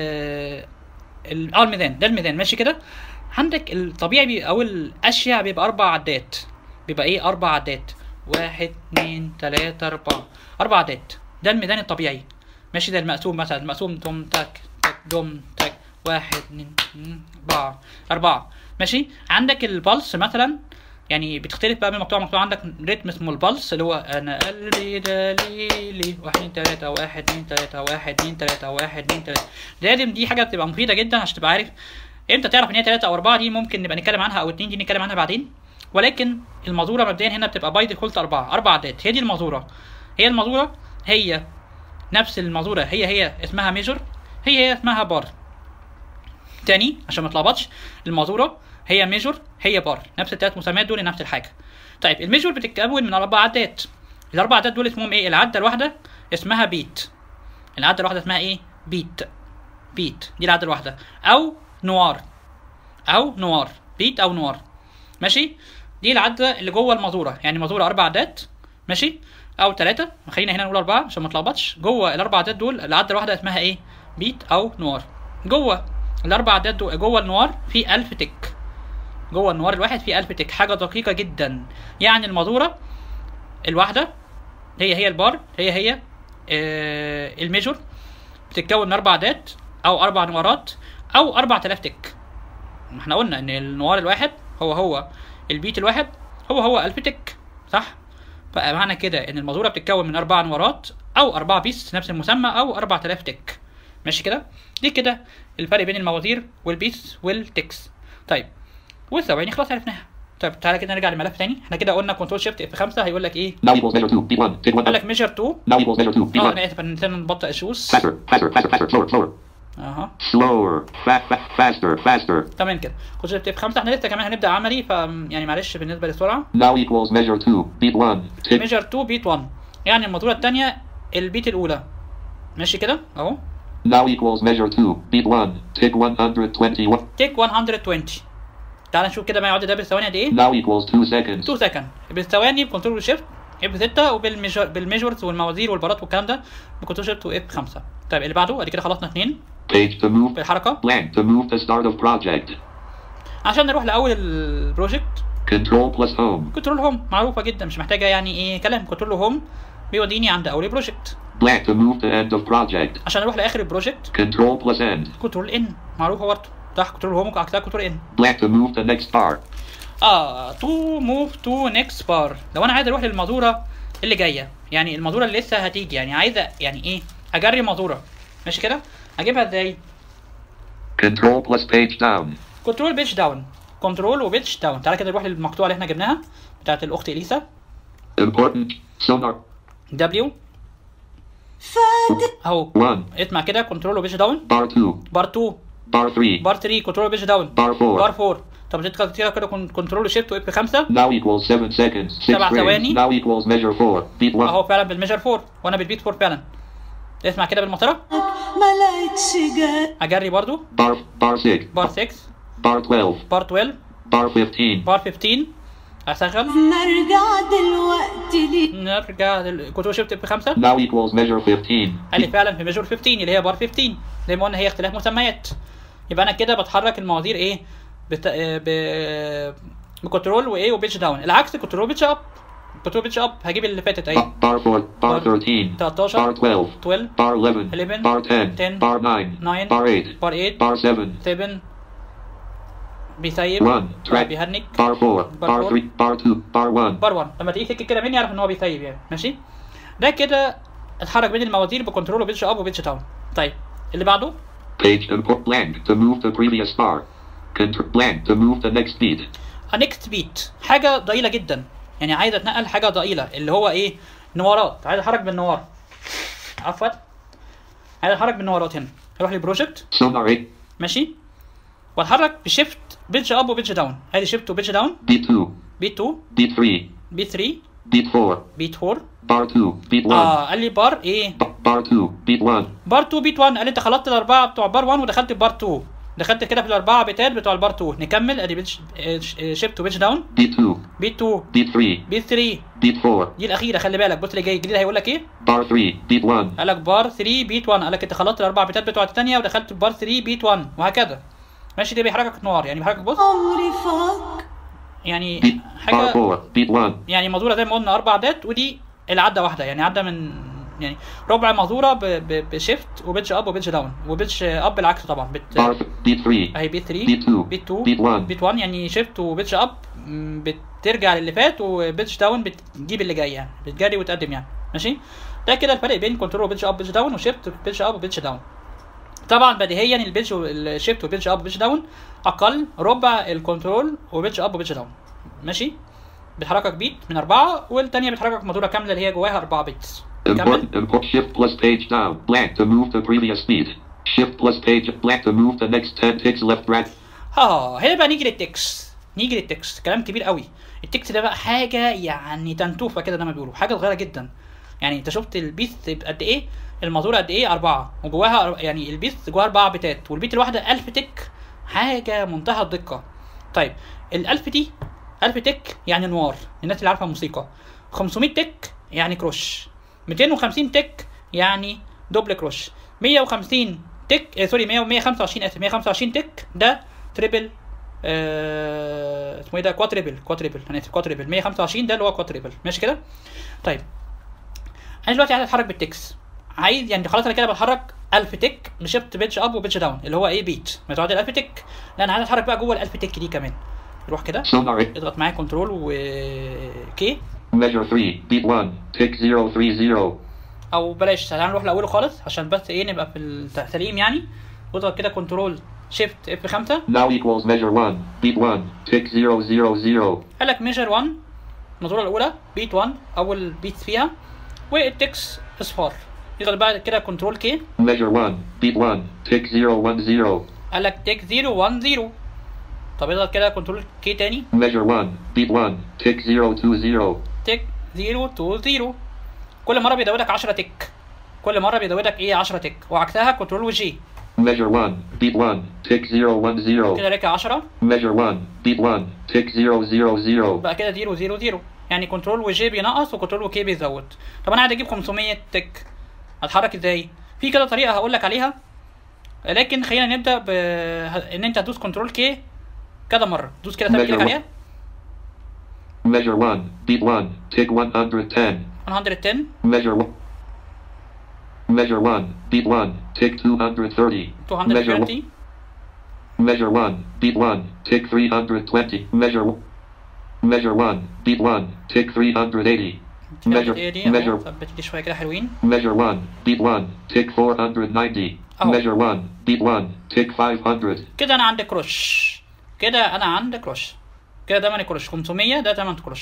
ال- اه الميزان ده الميزان ماشي كده عندك الطبيعي بي او الاشياء بيبقى اربع عدات بيبقى ايه اربع عدات واحد اتنين تلاتة اربعة اربع عدات ده الميزان الطبيعي ماشي ده المقسوم مثلا المقسوم دوم تك تك دوم تك واحد اتنين مم، اربعة اربعة ماشي عندك البلس مثلا يعني بتختلف بقى من مقطوعة مقطوعة عندك ريتم اسمه البلس اللي هو انا قلبي دليلي واحد اتنين تلاتة واحد اتنين تلاتة واحد اتنين تلاتة واحد اتنين تلاتة لازم دي حاجة بتبقى مفيدة جدا عشان تبقى عارف امتى تعرف ان هي تلاتة او اربعة دي ممكن نبقى نتكلم عنها او اتنين دي نتكلم عنها بعدين ولكن المازورة مبدئيا هنا بتبقى باي ديفولت اربعة اربع عدات هي دي المازورة هي المازورة هي نفس المازورة هي هي اسمها ميجر هي هي اسمها بار تاني عشان ما تلخبطش المازورة هي ميجر هي بار نفس التلات مسميات دول نفس الحاجة طيب الميجر بتتكون من اربع عدات الاربع عدات دول اسمهم ايه العدة الواحدة اسمها بيت العدة الواحدة اسمها ايه بيت بيت دي العدة الواحدة او نوار او نوار بيت او نوار ماشي دي العدة اللي جوه المازورة يعني المازورة اربع عدات ماشي او ثلاثة خلينا هنا نقول اربعة عشان ما تلخبطش جوه الاربع عدات دول العدة الواحدة اسمها ايه بيت او نوار جوه الاربع عدات دول جوه النوار في 1000 تك جوه النوار الواحد في 1000 تك حاجة دقيقة جدا يعني المازورة الواحدة هي هي البار هي هي آه الميجور بتتكون من اربع عدات او اربع نوارات او 4000 تك ما احنا قلنا ان النوار الواحد هو هو البيت الواحد هو هو 1000 تك صح بقى معنى كده ان المازوره بتتكون من اربع نوارات او اربع بيس نفس المسمى او 4000 تك ماشي كده دي كده الفرق بين الموازير والبيس والتكس طيب والثواني خلاص عرفناها طيب تعالى كده نرجع لملف تاني احنا كده قلنا كنترول شيفت اف 5 هيقول لك ايه Now equals measure 2. B1. Tick 1. قال لك ميجر 2 Now equals measure 2. اه B1. انا اسف انا نسينا نبطئ الشوز Faster. Faster. Faster. Faster. Slower. Slower. اها Slower. Fa- fa- faster. Faster. تمام كده كنترول شيفت اف 5 احنا لسه كمان هنبدا عملي ف يعني معلش بالنسبه للسرعه Now equals measure 2. Beat 1. Tick. ميجر 2 بيت 1 يعني الموتورة التانية البيت الأولى ماشي كده أهو Now equals measure 2. Beat 1. Tick 121. تيك 120 تعال نشوف كده ما يقعد ده بالثواني قد إيه Now equals 2 seconds. 2 سكند بالثواني بكنترول شيفت اف 6 وبالميجر بالميجرز والموازير والبارات والكلام ده بكنترول شيفت واف 5 طيب اللي بعده ادي كده خلصنا اثنين Page to move. بالحركة Blank to move to start of project. عشان نروح لأول البروجكت Control plus home. كنترول هوم معروفة جدا مش محتاجة يعني إيه كلام كنترول هوم بيوديني عند أول بروجكت Blank to move to end of project. عشان نروح لآخر البروجكت Control plus end. كنترول ان معروفة برضه صح كنترول هوم وكده كنترول ان Blank to move to next bar. اه تو موف تو نيكست بار لو انا عايز اروح للمازوره اللي جايه يعني المازوره اللي لسه هتيجي يعني عايزه يعني ايه اجري مازوره ماشي كده اجيبها ازاي Control plus page down. كنترول بيتش داون كنترول وبيتش داون تعالى كده نروح للمقطوعه اللي احنا جبناها بتاعت الاخت اليسا Important. Sonar. دبليو فاتت اهو 1. اسمع كده كنترول وبيج داون Bar 2. بار 2 Bar 3. بار 3 كنترول وبيج داون Bar 4. بار 4 طب تدخل كده كده كنترول وشيفت واف 5 Now equals 7 seconds. 6 سبع frames. ثواني. Now equals measure 4. Beat 1. اهو فعلا بالميجر 4 وانا بالبيت 4 فعلا اسمع كده بالمسطره ما لقيتش جات اجري برضو Bar, bar 6. بار 6 Bar 12. بار 12 Bar 15. بار 15 اشغل نرجع دلوقتي ليه نرجع لل- كنترول شيفت اف 5 Now equals measure 15. قال لي فعلا في ميجور 15 اللي هي بار 15 زي ما قلنا هي اختلاف مسميات يبقى انا كده بتحرك الموازير ايه بت... آه، ب... بكنترول وايه وبيتش داون العكس كنترول بيتش اب كنترول بيتش اب هجيب اللي فاتت اهي Bar 4. Bar 13. 13 Bar 12. 12 Bar 11. 11, Bar 10. 10, Bar 9. 9 Bar 8. بار 8 Bar 7. 7 بيسيب 1. Track. بيهنك Bar 4. Bar Bar 4. 3. Bar 2. Bar 1. بار 1 لما تيجي تك كده مني اعرف ان هو بيسيب يعني ماشي ده كده اتحرك بين الموازير بكنترول وبيتش اب وبيتش داون طيب اللي بعده Page import blank to move the previous bar. Control blank to move the next beat. نكست بيت حاجه ضئيله جدا يعني عايز اتنقل حاجه ضئيله اللي هو ايه نوارات عايز اتحرك بالنوار عفوا عايز اتحرك بالنوارات هنا اروح للبروجكت Sonar 8. ماشي واتحرك بشيفت بيتش اب وبيتش داون ادي شيفت وبيتش داون Beat 2. بيت 2 Beat 3. بيت 3 Beat 4. بيت 4 Bar 2. Beat 1. اه قال لي بار ايه B- bar 2. Beat 1. بار 2 بيت 1 قال لي انت خلطت الاربعه بتوع بار 1 ودخلت بار 2 دخلت كده في الاربعه بيتات بتوع البار 2 نكمل ادي بيتش شيفت وبيتش داون Beat 2. بيت 2 Beat 3. بيت 3 Beat 4. دي الاخيره خلي بالك بص اللي جاي الجديد هيقول لك ايه Bar 3. Beat 1. قال لك بار 3 بيت 1 قال لك انت خلطت الاربع بيتات بتوع الثانيه ودخلت بار 3 بيت 1 وهكذا ماشي ده بيحركك نوار يعني بيحركك بص عمري فك يعني Beat. Bar حاجه 4. Beat 1. يعني مزوره زي ما قلنا اربع عدات ودي العده واحده يعني عده من يعني ربع مزوره ب- ب- بشيفت وبيتش اب وبيتش داون وبيتش اب العكس طبعا بت Bar. Beat 3. اهي بيت 3 Beat 2. بيت 2 Beat 1. بيت 1 يعني شيفت وبيتش اب م، بترجع للي فات وبيتش داون بتجيب اللي جاي يعني بتجري وتقدم يعني ماشي ده كده الفرق بين كنترول وبيتش اب وبيتش داون وشيفت وبيتش اب وبيتش داون طبعا بديهيا البيتش الشيفت وبيتش اب وبيتش داون اقل ربع الكنترول وبيتش اب وبيتش داون ماشي بتحركك بيت من أربعة والتانية بتحركك مدورة كاملة اللي هي جواها أربعة بيتس كمل Important. Import shift plus page down. Blank to move the previous beat. Shift plus page blank to move the next 10 ticks left right. اه هنا بقى نيجي للتكست نيجي للتكست كلام كبير قوي التكست ده بقى حاجه يعني تنتوفه كده زي ما بيقولوا حاجه صغيره جدا يعني انت شفت البيث قد ايه المازوره قد ايه أربعة وجواها أر- يعني البيث جواها أربعة بتات والبيت الواحدة ألف تك حاجة منتهى الدقة طيب الألف دي ألف تك يعني نوار الناس اللي عارفة الموسيقى 500 تك يعني كروش 250 تك يعني دوبل كروش 150 تك آه سوري 100 125 اسف 125 تك ده تريبل آه اسمه ايه ده كواتريبل كواتريبل انا اسف كواتريبل 125 ده اللي هو كواتريبل ماشي كده طيب انا دلوقتي عايز اتحرك بالتكس عايز يعني خلاص انا كده بتحرك 1000 تك بشفت بيتش اب وبيتش داون اللي هو ايه بيت ما تقعد ال 1000 تك لا انا عايز اتحرك بقى جوه ال 1000 تك دي كمان روح كده Sonar 8. اضغط معايا كنترول و كي Measure 3. Beat 1. Tick 030. او بلاش تعالى نروح لاوله خالص عشان بس ايه نبقى في السليم يعني واضغط كده كنترول شيفت اف 5 Now equals measure 1. Beat 1. Tick 000. قال لك ميجر 1 النظوره الاولى بيت 1 اول بيت فيها والتكس اصفار يضغط بقى كده كنترول كي Measure 1. Beat 1. Tick 010. قال لك تيك 0 1 0 طب اضغط كده كنترول كي تاني Measure 1. Beat 1. Tick 020. تيك 0 2 0 كل مره بيزودك 10 تك كل مره بيزودك ايه 10 تك وعكسها كنترول وجي Measure 1. Beat 1. Tick 010. كده رجع 10 Measure 1. Beat 1. Tick 000. بقى كده 0 0 0 يعني كنترول وجي بينقص وكنترول وكي بيزود طب انا عايز اجيب 500 تك اتحرك ازاي في كده طريقه هقول لك عليها لكن خلينا نبدا ب ان انت تدوس كنترول كي كذا مره دوس كده ثابت كليك Measure عليها Measure 1. Beat 1. Tick 110. 110 Measure 1. Measure 1. Beat 1. Tick 230. Measure 1. 230 Measure 1. Beat 1. Tick 320. Measure 1. Measure 1. Beat 1. Tick 380. Measure. ايه دي اهو Measure. ثبت دي شويه كده حلوين Measure 1. Beat 1. Tick 490. Oh. Measure 1. Beat 1. Tick 500. كده انا عندي كروش كده انا عندي كروش كده ده ماني كروش 500 ده 8 كروش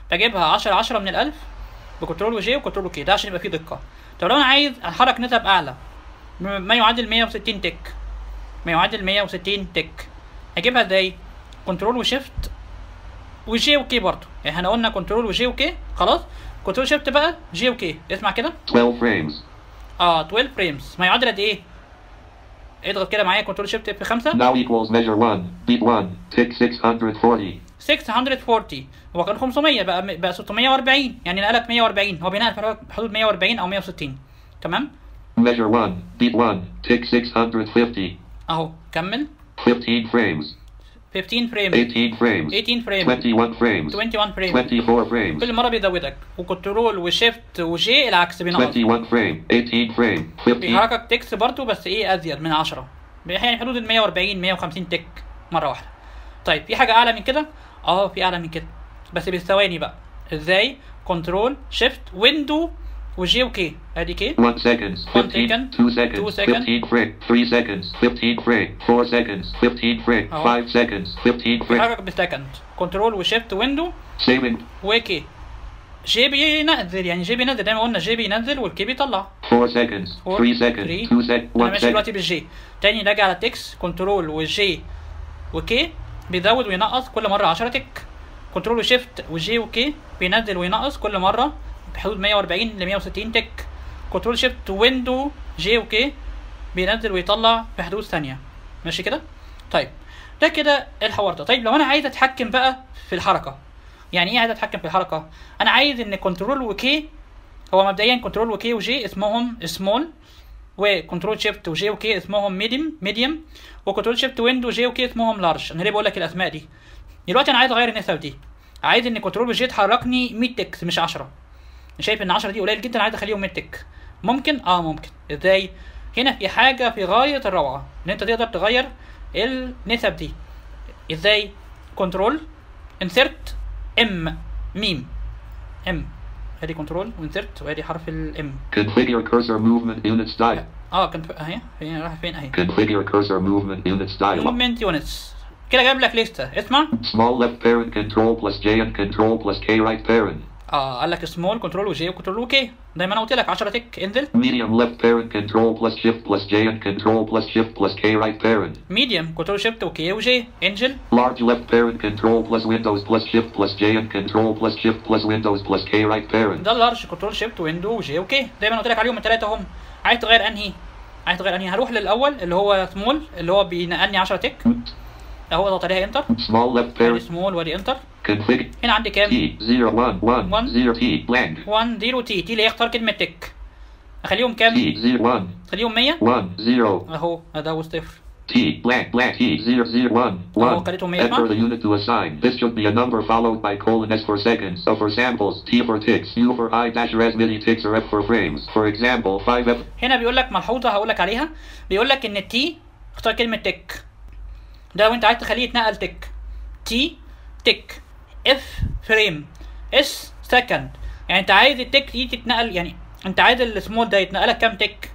بجيبها 10 10 من الالف بكنترول وجي وكنترول وكي ده عشان يبقى فيه دقه طب لو انا عايز احرك نسب اعلى م- ما يعادل 160 تك ما يعادل 160 تك اجيبها ازاي كنترول وشيفت وجي وكي برضه يعني احنا قلنا كنترول وجي وكي خلاص كنترول شيفت بقى جي وكي اسمع كده 12 frames. اه 12 فريمز ما يعادل قد ايه اضغط كده معايا كنترول شيفت اف 5 Now equals measure 1, beat 1, tick 640. 640 هو كان 500 بقى بقى 640 يعني نقلك 140 هو بينقل في حدود 140 او 160 تمام Measure 1, beat 1, tick 650. اهو كمل 15 frames. 15 فريم 18 frames. 18 فريم 21 frames. 21 فريم 24 frames. كل مره بيزودك وكنترول وشيفت وجي العكس بينقص 21 frame. 18 frame. 15. بيحركك تكس برضه بس ايه ازيد من 10 يعني حدود ال 140 150 تك مره واحده طيب في حاجه اعلى من كده اه في اعلى من كده بس بالثواني بقى ازاي كنترول شيفت ويندو وجي وكي ادي كي 1 seconds, One 15, second, 2 seconds, two second. 15 frame, 3 seconds, 15 frame, 4 seconds, 15 frame, Oh. 5 seconds, 15 frame. بيحركك بالسكند كنترول وشيفت ويندو Saving وكي جي بينزل يعني جي بينزل زي ما قلنا جي بينزل والكي بيطلع 4 seconds, Four, 3 seconds, three. 2 seconds, انا 1 ماشي second. دلوقتي بالجي تاني راجع على تكس كنترول والجي وكي بيزود وينقص كل مره 10 تك كنترول وشيفت والجي وكي بينزل وينقص كل مره بحدود 140 ل 160 تك كنترول شيفت ويندو جي وكي بينزل ويطلع في حدود ثانيه ماشي كده طيب ده كده الحوار ده طيب لو انا عايز اتحكم بقى في الحركه يعني ايه عايز اتحكم في الحركه انا عايز ان كنترول وكي هو مبدئيا كنترول وكي وجي اسمهم سمول وكنترول شيفت وجي وكي اسمهم ميديم ميديوم وكنترول شيفت ويند وجي وكي اسمهم لارج انا ليه بقول لك الاسماء دي دلوقتي انا عايز اغير النسب دي عايز ان كنترول وجي تحركني 100 تكس مش 10 أنا شايف ان 10 دي قليل جدا عايز اخليهم 100 تك ممكن اه ممكن ازاي هنا في حاجه في غايه الروعه ان انت تقدر تغير النسب دي ازاي كنترول انسرت ام ميم ام ادي كنترول وانسرت وادي حرف الام Configure cursor movement unit style. اه كان في- اهي فين راح فين اهي Configure cursor movement unit style. موفمنت يونتس كده جايب لك لسته اسمع Small left parent control plus J and control plus K right parent. اه قال لك سمول كنترول وجي وكنترول وكي زي ما انا قلت لك 10 تك انزل Medium left parent control plus shift plus J and control plus shift plus K right parent. ميديوم كنترول شيفت وكي وجي انزل Large left parent control plus Windows plus shift plus J and control plus shift plus Windows plus K right parent. ده اللارج كنترول شيفت ويندو وجي وكي زي ما انا قلت لك عليهم الثلاثه هم عايز تغير انهي عايز تغير انهي هروح للاول اللي هو سمول اللي هو بينقلني 10 تك اهو اضغط عليها انتر Small left ادي parent سمول وادي انتر config هنا عندي كام T 0 1 1 One. 0 T blank 1 0 تي تي اللي يختار كلمه تك اخليهم كام T 0 1 اخليهم 100 1 0 اهو ده هو صفر T blank blank T 0 0 1 Oh, 1 خليتهم يسمع. Enter the unit to assign. This should be a number followed by colon S for seconds. So for samples, T for ticks, U for I dash res mini ticks or F for frames. For example, 5F هنا بيقول لك ملحوظه هقول لك عليها بيقول لك ان التي اختار كلمه تك ده لو انت عايز تخليه يتنقل تك تي تك اف فريم اس سكند يعني انت عايز التك دي تتنقل يعني انت عايز السمول ده يتنقلك كام تك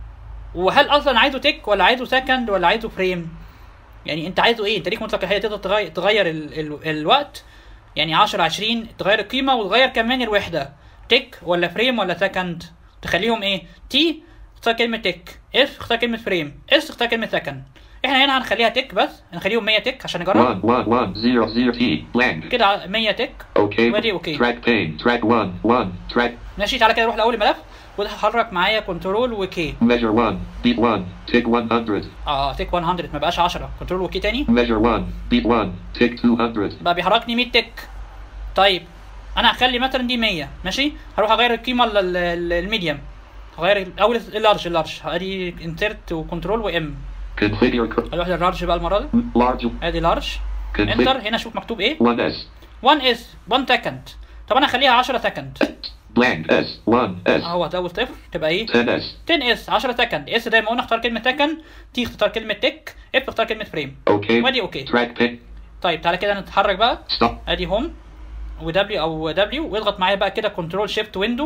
وهل اصلا عايزه تك ولا عايزه سكند ولا عايزه فريم يعني انت عايزه ايه انت ليك مطلق الحقيقه تقدر تغير, تغير ال... ال... الوقت يعني 10 20 تغير القيمه وتغير كمان الوحده تك ولا فريم ولا سكند تخليهم ايه تي اختار كلمه تك اف اختار كلمه فريم اس اختار كلمه سكند احنا هنا هنخليها تك بس هنخليهم 100 تك عشان نجرب 1 1 1 0 0 T blank. كده ع- 100 تك Okay. Ready, okay. Track pane. Track 1 1 track ماشي تعالى كده نروح لاول الملف وتحرك معايا كنترول وكي measure 1 beat 1 tick 100. اه تك 100 ما بقاش 10 كنترول وكي تاني Measure 1 beat 1 tick 200. بقى بيحركني 100 تك طيب انا هخلي مثلا دي 100 ماشي هروح اغير القيمه ال- ال- ال- الميديم هغير اول اللارج اللارج ادي انسرت وكنترول وام Configure cur- هروح لللارج بقى المره دي large ادي لارج انتر config هنا شوف مكتوب ايه 1S 1 اس 1 سكند طب انا اخليها 10 سكند blank S 1 S اهو ده صفر تبقى ايه 10 S 10 اس 10 سكند اس زي ما قلنا اختار كلمه سكند تي اختار كلمه تك اف اختار كلمه فريم okay وادي اوكي track pin طيب تعالى كده نتحرك بقى stop ادي هوم ودبليو او دبليو واضغط معايا بقى كده كنترول شيفت ويندو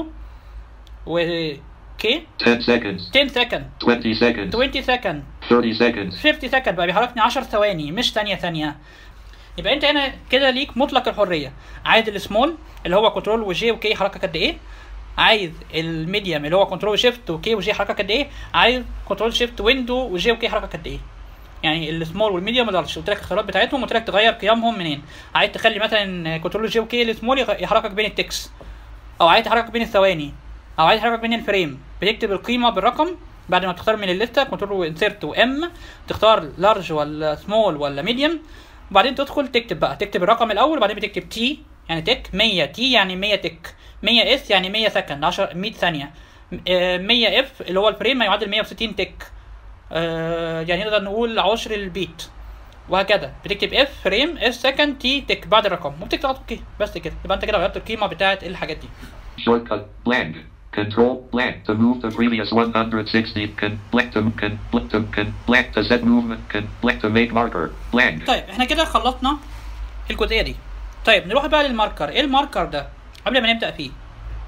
وكي 10 seconds 10 سكند 20 seconds 20 سكند 30 seconds 50 سكند بقى بيحركني 10 ثواني مش ثانيه ثانيه يبقى انت هنا كده ليك مطلق الحريه عايز السمول اللي هو كنترول وجي وكي حركه قد ايه عايز الميديوم اللي هو كنترول شيفت وكي وجي حركه قد ايه عايز كنترول شيفت ويندو وجي وكي حركه قد ايه يعني السمول والميديوم واللارج قلت لك الاختيارات بتاعتهم وقلت لك تغير قيمهم منين عايز تخلي مثلا كنترول جي وكي السمول يغ- يحركك بين التكس او عايز تحركك بين الثواني او عايز تحركك بين الفريم بتكتب القيمه بالرقم بعد ما تختار من الليسته كنترول انسيرت وام تختار لارج ولا سمول ولا ميديوم وبعدين تدخل تكتب بقى تكتب الرقم الاول وبعدين بتكتب تي يعني تك 100 تي يعني 100 تك 100 اس يعني 100 سكند 10 100 ثانيه آه، 100 اف اللي هو الفريم ما يعادل 160 تك آه، يعني نقدر نقول عشر البيت وهكذا بتكتب اف فريم اس سكند تي تك بعد الرقم وبتكتب اوكي بس كده يبقى انت كده غيرت القيمه بتاعت الحاجات دي Shortcut blank. Control blank to move the previous 160. Can blank to can blank to can blank to set movement. Can blank to make marker blank. طيب احنا كده خلصنا الجزئيه دي طيب نروح بقى للماركر ايه الماركر ده قبل ما نبدا فيه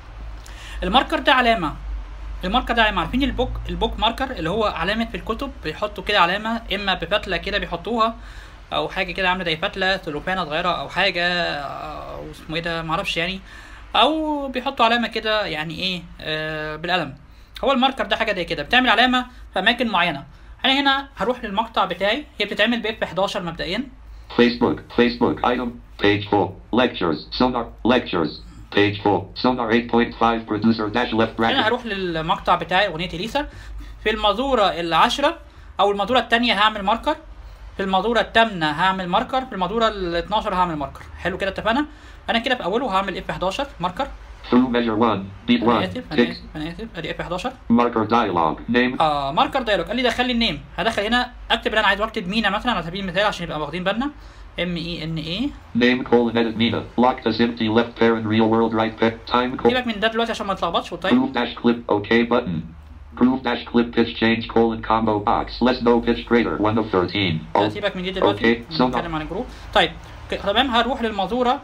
الماركر ده علامه الماركر ده علامه عارفين البوك البوك ماركر اللي هو علامه في الكتب بيحطوا كده علامه اما بفتله كده بيحطوها او حاجه كده عامله زي فتله سلوفانه صغيره او حاجه او اسمه ايه ده معرفش يعني او بيحطوا علامه كده يعني ايه آه بالقلم هو الماركر ده حاجه زي كده بتعمل علامه في اماكن معينه انا هنا هروح للمقطع بتاعي هي بتتعمل باف 11 مبدئيا Facebook. Facebook item. Page 4. Lectures. Sonar. Lectures. Page 4. Sonar 8.5 producer dash left انا bracket. هروح للمقطع بتاعي اغنيه اليسا في المزوره العاشره او المزوره الثانيه هعمل ماركر في المزوره الثامنه هعمل ماركر في المزوره ال 12 هعمل ماركر حلو كده اتفقنا انا كده في اوله هعمل اف 11 ماركر Through measure 1. Beat انا 1. اسف انا Tick. اسف انا اسف ادي اف 11 Marker dialog. Name. اه ماركر دايلوج قال لي دخل لي النيم هدخل هنا اكتب اللي انا عايز واكتب مينا مثلا على سبيل المثال عشان يبقى واخدين بالنا ام اي ان اي Name colon edit Mina. Locked as empty left parent real world right pair. Time colon. سيبك من ده دلوقتي عشان ما نتلخبطش والتايم Groove dash clip OK button. Groove dash clip pitch change colon combo box. Less no pitch greater 1 of 13. لا Oh, سيبك من دي دلوقتي Okay, so نتكلم عن الجروب طيب ك- تمام هروح للمزوره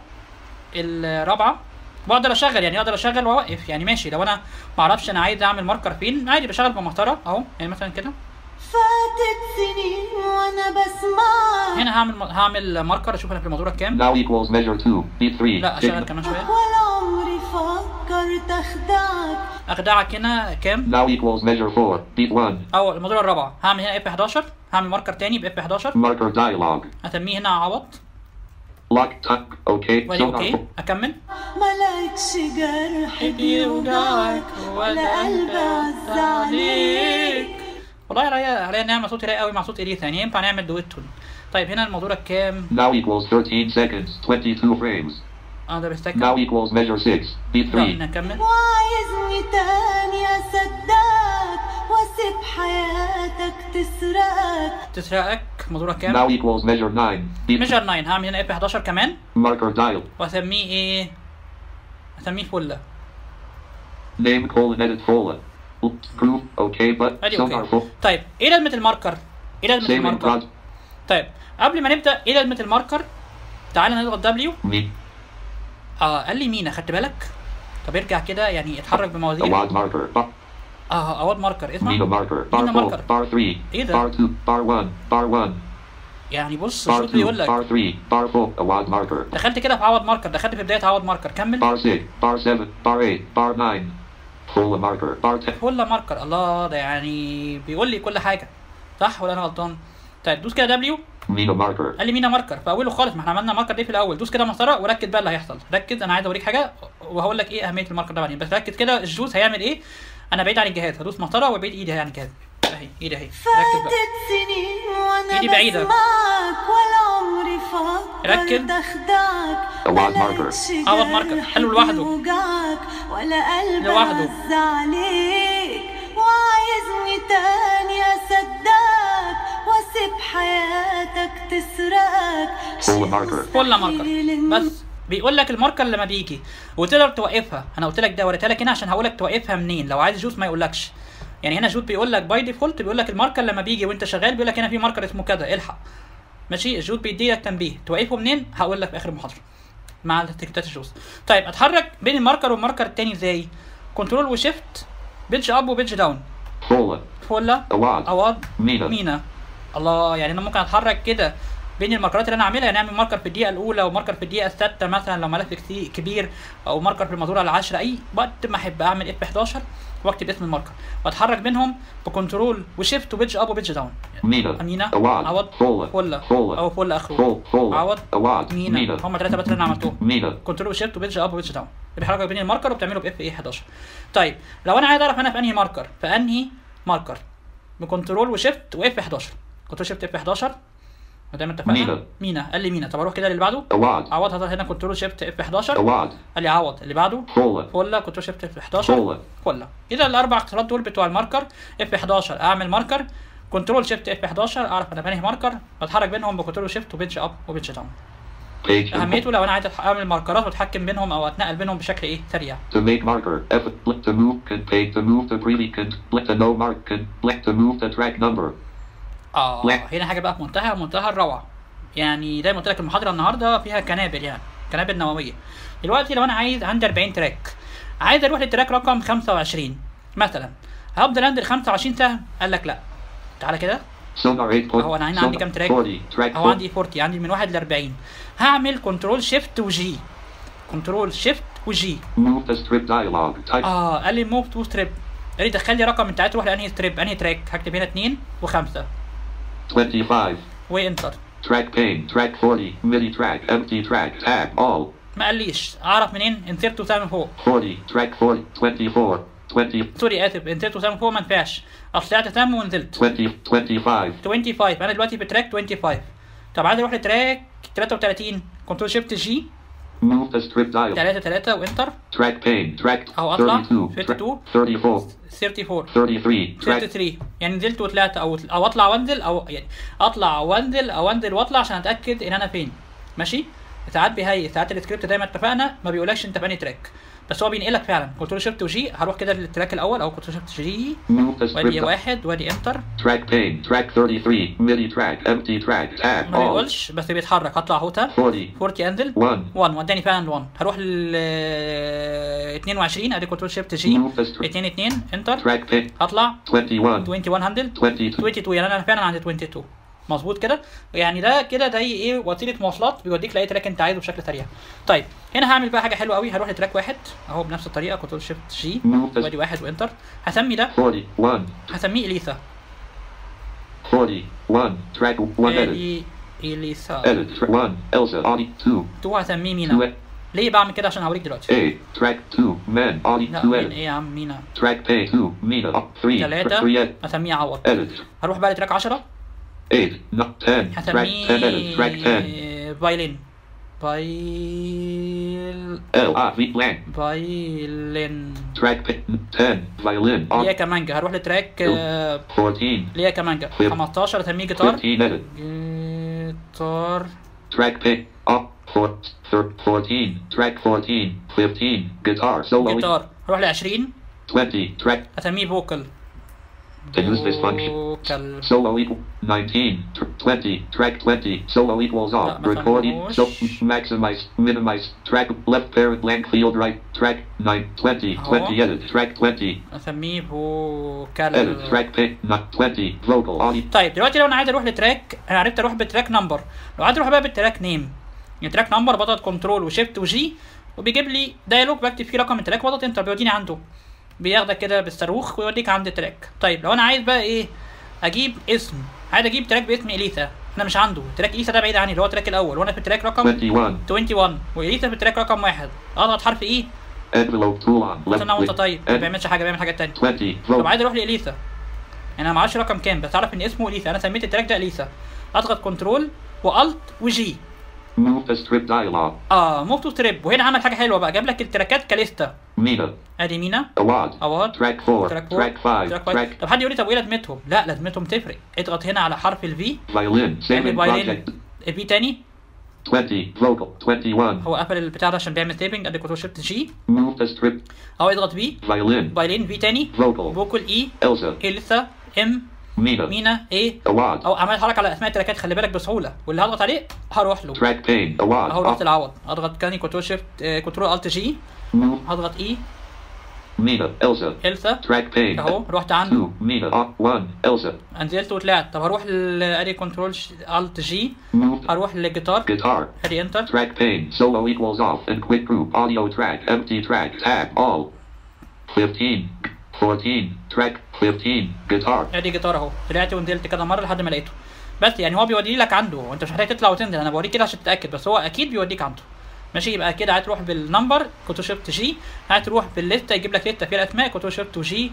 الرابعه واقدر اشغل يعني اقدر اشغل واوقف يعني ماشي لو انا ما اعرفش انا عايز اعمل ماركر فين عادي بشغل بمسطره اهو يعني مثلا كده فاتت سنين وانا بسمعك هنا هعمل هعمل ماركر اشوف انا في المزوره كام now equals measure 2. Beat 3. لا اشغل Tick. كمان شويه ولا عمري فكرت اخدعك اخدعك هنا كام Now equals measure 4. Beat 1. او المزوره الرابعه هعمل هنا اف 11 هعمل ماركر تاني باف 11 Marker dialog. اسميه هنا عوض Lock tuck. OK. وادي Sonar. اوكي اكمل ما لقيتش جرح بيوجعك ولا قلب عز عليك والله عليا عليا نعمل صوتي رايق قوي مع صوت اليسا يعني ينفع نعمل دويتو طيب هنا المزوره كام Now equals 13 seconds. 22 frames. اه ده بيستكمل Now equals measure 6. Beat 3. لا نكمل وعايزني تاني اصدقك واسيب حياتك تسرقك تسرقك مزوره كام Now equals measure 9. Beat ميجر 9 هعمل هنا اف 11 كمان Marker dial. واسميه ايه اسميه فله Name colon edit folder. Oops, Proof. OK but ادي sonar اوكي full. طيب ايه لازمه الماركر ايه لازمه Saving الماركر prod. طيب قبل ما نبدا ايه لازمه الماركر تعالى نضغط دبليو Me. اه قال لي مينا خدت بالك طب ارجع كده يعني اتحرك بموازين Awad marker. Bar. اه اواد ماركر اسمع Mina marker. Bar Mina 4. marker. Bar 3. إيه ده؟ Bar 2. Bar 1. Bar 1. يعني بص Bar الصوت 2. بيقول لك Bar 3. Bar 4. Awad marker. دخلت كده في عوض ماركر دخلت في بدايه عوض ماركر كمل Bar 6. Bar 7. Bar 8. Bar 9. Full marker. Bar 10. ولا ماركر الله ده يعني بيقول لي كل حاجه صح ولا انا غلطان طيب دوس كده دبليو Mina marker. قال لي مينا ماركر في اوله خالص ما احنا عملنا ماركر دي في الاول دوس كده مسطره وركز بقى اللي هيحصل ركز انا عايز اوريك حاجه وهقول لك ايه اهميه الماركر ده بعدين بس ركز كده الجوز هيعمل ايه انا بعيد عن الجهاز هدوس مسطره وبعيد ايدي عن الجهاز اهي ايدي اهي ركز بقى فاتت سنين وانا إيدي بعيدة. بسمعك ولا عمري ركز. فكرت اخدعك أوعد ما ماركر. لقيتش أوعد ماركر. جرح حلو لوحده. بيوجعك ولا قلب لوحده. عز عليك وعايزني تاني اصدقك واسيب حياتك تسرقك Full marker. كل ماركر بس بيقول لك الماركر لما بيجي وتقدر توقفها انا قلت لك ده وريتها لك هنا عشان هقول لك توقفها منين لو عايز جوت ما يقولكش يعني هنا جوت بيقول لك باي ديفولت بيقول لك الماركر لما بيجي وانت شغال بيقول لك هنا في ماركر اسمه كذا الحق ماشي الجوت بيدي لك تنبيه توقفه منين هقول لك في اخر المحاضره مع التكتات الجوز طيب اتحرك بين الماركر والماركر التاني ازاي كنترول وشيفت بيدج اب وبيدج داون Full. فولا Awad. اواد Mina. مينا الله يعني انا ممكن اتحرك كده بين الماركرات اللي انا عاملها يعني اعمل ماركر في الدقيقه الاولى وماركر في الدقيقه السادسه مثلا لو ملف كتير كبير او ماركر في المزوره العاشره اي وقت ما احب اعمل اف 11 واكتب اسم الماركر واتحرك بينهم بكنترول وشيفت وبيدج اب وبيدج داون Mina. امينه Awad. عوض Fola. فله Fola. او فله اخره Fol. Fola. عوض Awad. مينا Mina. هم ثلاثه بس اللي انا عملتهم Mina. كنترول وشيفت وبيدج اب وبيدج داون بيحركك بين الماركر وبتعمله باف اي 11 طيب لو انا عايز اعرف انا في انهي ماركر في انهي ماركر بكنترول وشيفت واف 11 كنترول شيفت اف 11 زي ما اتفقنا مينا. مينا قال لي مينا طب اروح كده للي بعده Awad. عوض هضغط هنا كنترول شيفت اف 11 Awad. قال لي عوض اللي بعده Fola. فولا كنترول شيفت اف 11 فولا. فولا اذا الاربع اختيارات دول بتوع الماركر اف 11 اعمل ماركر كنترول شيفت اف 11 اعرف انا في انهي ماركر بتحرك بينهم بكنترول شيفت وبيدج اب وبيدج داون Page. اهميته لو انا عايز أتح- اعمل ماركرات واتحكم بينهم او اتنقل بينهم بشكل ايه سريع To make marker. F. Click to move. Can pay to move to freely. Can click to no mark. Can click to move to track number. اه لا. هنا حاجه بقى في منتهى منتهى الروعه يعني زي ما قلت لك المحاضره النهارده فيها كنابل يعني كنابل نوويه دلوقتي لو انا عايز عندي 40 تراك عايز اروح للتراك رقم 25 مثلا هفضل انزل 25 سهم قال لك لا تعالى كده Sonar 8 point. هو انا هنا عندي Sonar كام تراك 40. Track او 4. عندي 40 عندي من 1 ل 40 هعمل كنترول شيفت وجي كنترول شيفت وجي Move to strip dialog. Type. اه قال لي موف تو ستريب قال لي دخل لي رقم انت عايز تروح لانهي ستريب انهي تراك هكتب هنا 2 و5 25. وانتر Track pane. Track 40. MIDI track. Empty track. Tab. All. ما قاليش اعرف منين انسيرت وسهم فوق 40. Track 40. 24. 20. سوري اسف انسيرت وسهم فوق ما نفعش اصل طلعت سهم ونزلت 20. 25. 25 انا دلوقتي في تراك 25 طب عايز اروح لتراك 33 كنترول شيفت جي Move to strip dialog. 3 3 وانتر Track pane. Track أهو أطلع. 32. 52. Track 34. 34 33. Track 33 يعني نزلت وطلعت او او اطلع وانزل او يعني اطلع وانزل او انزل واطلع عشان اتاكد ان انا فين ماشي ساعات بيهيئ ساعات السكريبت زي ما اتفقنا ما بيقولكش انت في انهي تراك بس هو بينقلك فعلا كنترول شيفت وجي هروح كده للتراك الاول او كنترول شيفت جي Move to وادي strip di- واحد وادي انتر Track pane. Track 33. MIDI track. Empty track. Tab. ما All. بيقولش بس بيتحرك هطلع هوتا 40. 40 انزل 1. 1 وداني فعلا 1 هروح ل 22 ادي كنترول شيفت جي Move to strip. 2 2 انتر Track pane. هطلع 21. 21 هاندل 22. 22 يعني انا فعلا عند 22 مظبوط كده يعني ده كده زي ايه وسيله مواصلات بيوديك لاي تراك انت عايزه بشكل سريع طيب هنا هعمل بقى حاجه حلوه قوي هروح لتراك واحد اهو بنفس الطريقه كنترول شيفت جي Move to وادي واحد وانتر هسمي ده 41. هسميه اليسا 41. Track 1 edit. ادي اليسا Edit. Track 1. Elsa. Audi 2. 2 هسميه 2. مينا ليه بعمل كده عشان هوريك دلوقتي A. Track 2. Men. Audi لا 2 مين edit. ايه يا عم مينا Track pay 2. Mina. Up 3. Track 3 ثلاثة edit. هسميه عوض Edit. هروح بقى لتراك 10 8. Not 10. Track 10 edit. Track 10. هسميه فايلين بايل L. I. V. Blank. بايلين Track pay 10. Violin. ليا On. كمانجا هروح لتراك آه، 14. ليا كمانجا طيب. 15 اسميه جيتار 15 edit. جيتار Track pay. Up. 4. thir- 14. Track 14. 15. Guitar. Solo. جيتار هروح ل 20 20. Track. اسميه فوكال To use this function. فوكال Solo equal 19, tw- 20, track 20, solo equals لا، off, ما recording, so فهموش. maximize, minimize, track left parent blank field right, track 9, 20, أهو. 20 edit, track 20, اسميه edit, فوكال track pay, not 20, vocal, audio, طيب دلوقتي لو انا عايز اروح لتراك انا عرفت اروح بالتراك نمبر لو عايز اروح بقى بالتراك نيم يعني تراك نمبر بضغط كنترول وشيفت وجي وبيجيب لي دايلوج بكتب فيه رقم التراك وبضغط انتر بيوديني عنده بياخدك كده بالصاروخ ويوديك عند التراك طيب لو انا عايز بقى ايه اجيب اسم عايز اجيب تراك باسم اليسا انا مش عنده تراك اليسا ده بعيد عني اللي هو التراك الاول وانا في التراك رقم 21, 21 واليسا في التراك رقم واحد اضغط حرف ايه envelope tool on, left استنى وانت click, طيب ما ed- بيعملش حاجه بيعمل حاجه تانية 20, طب vocal, عايز اروح لاليسا يعني انا ما اعرفش رقم كام بس اعرف ان اسمه اليسا انا سميت التراك ده اليسا اضغط كنترول والت وجي move to strip dialog, اه موف تو ستريب وهنا عمل حاجه حلوه بقى جاب لك التراكات كليستا Mina, ادي مينا Awad, اواد track 4, تراك فور track 5, تراك فايف track طب حد يقول لي طب وايه لازمتهم لا لازمتهم تفرق اضغط هنا على حرف الفي violin, same يعني in فايلين project, الفي تاني 20, vocal, 21, هو قفل البتاع ده عشان بيعمل سيفنج ادي كنترول شيفت جي move to strip, او اضغط بي violin, فايلين في تاني vocal, فوكل اي Elsa, اليسا ام Mina, مينا ايه Awad, او عمال حركه على اسماء التراكات خلي بالك بسهوله واللي هضغط عليه هروح له track pane, Awad, اهو رحت off, العوض اضغط تاني كنترول شيفت كنترول الت جي move, هضغط اي Mina, Elsa. إلسا Track pane. اهو رحت عنده 2. Mina. Uh, 1. Elsa. نزلت وطلعت طب هروح ل ادي كنترول الت جي Moved. هروح للجيتار Guitar. ادي انتر Track pane. Solo equals off. And quick group. Audio track. Empty track. Tab. All. 15. 14. Track. 15. Guitar. ادي جيتار اهو طلعت ونزلت كذا مره لحد ما لقيته بس يعني هو بيودي لك عنده وانت مش محتاج تطلع وتنزل انا بوريك كده عشان تتاكد بس هو اكيد بيوديك عنده ماشي يبقى كده هتروح بالنمبر كنترول شيفت جي هتروح بالليسته يجيب لك لسته فيها الاسماء كنترول شيفت جي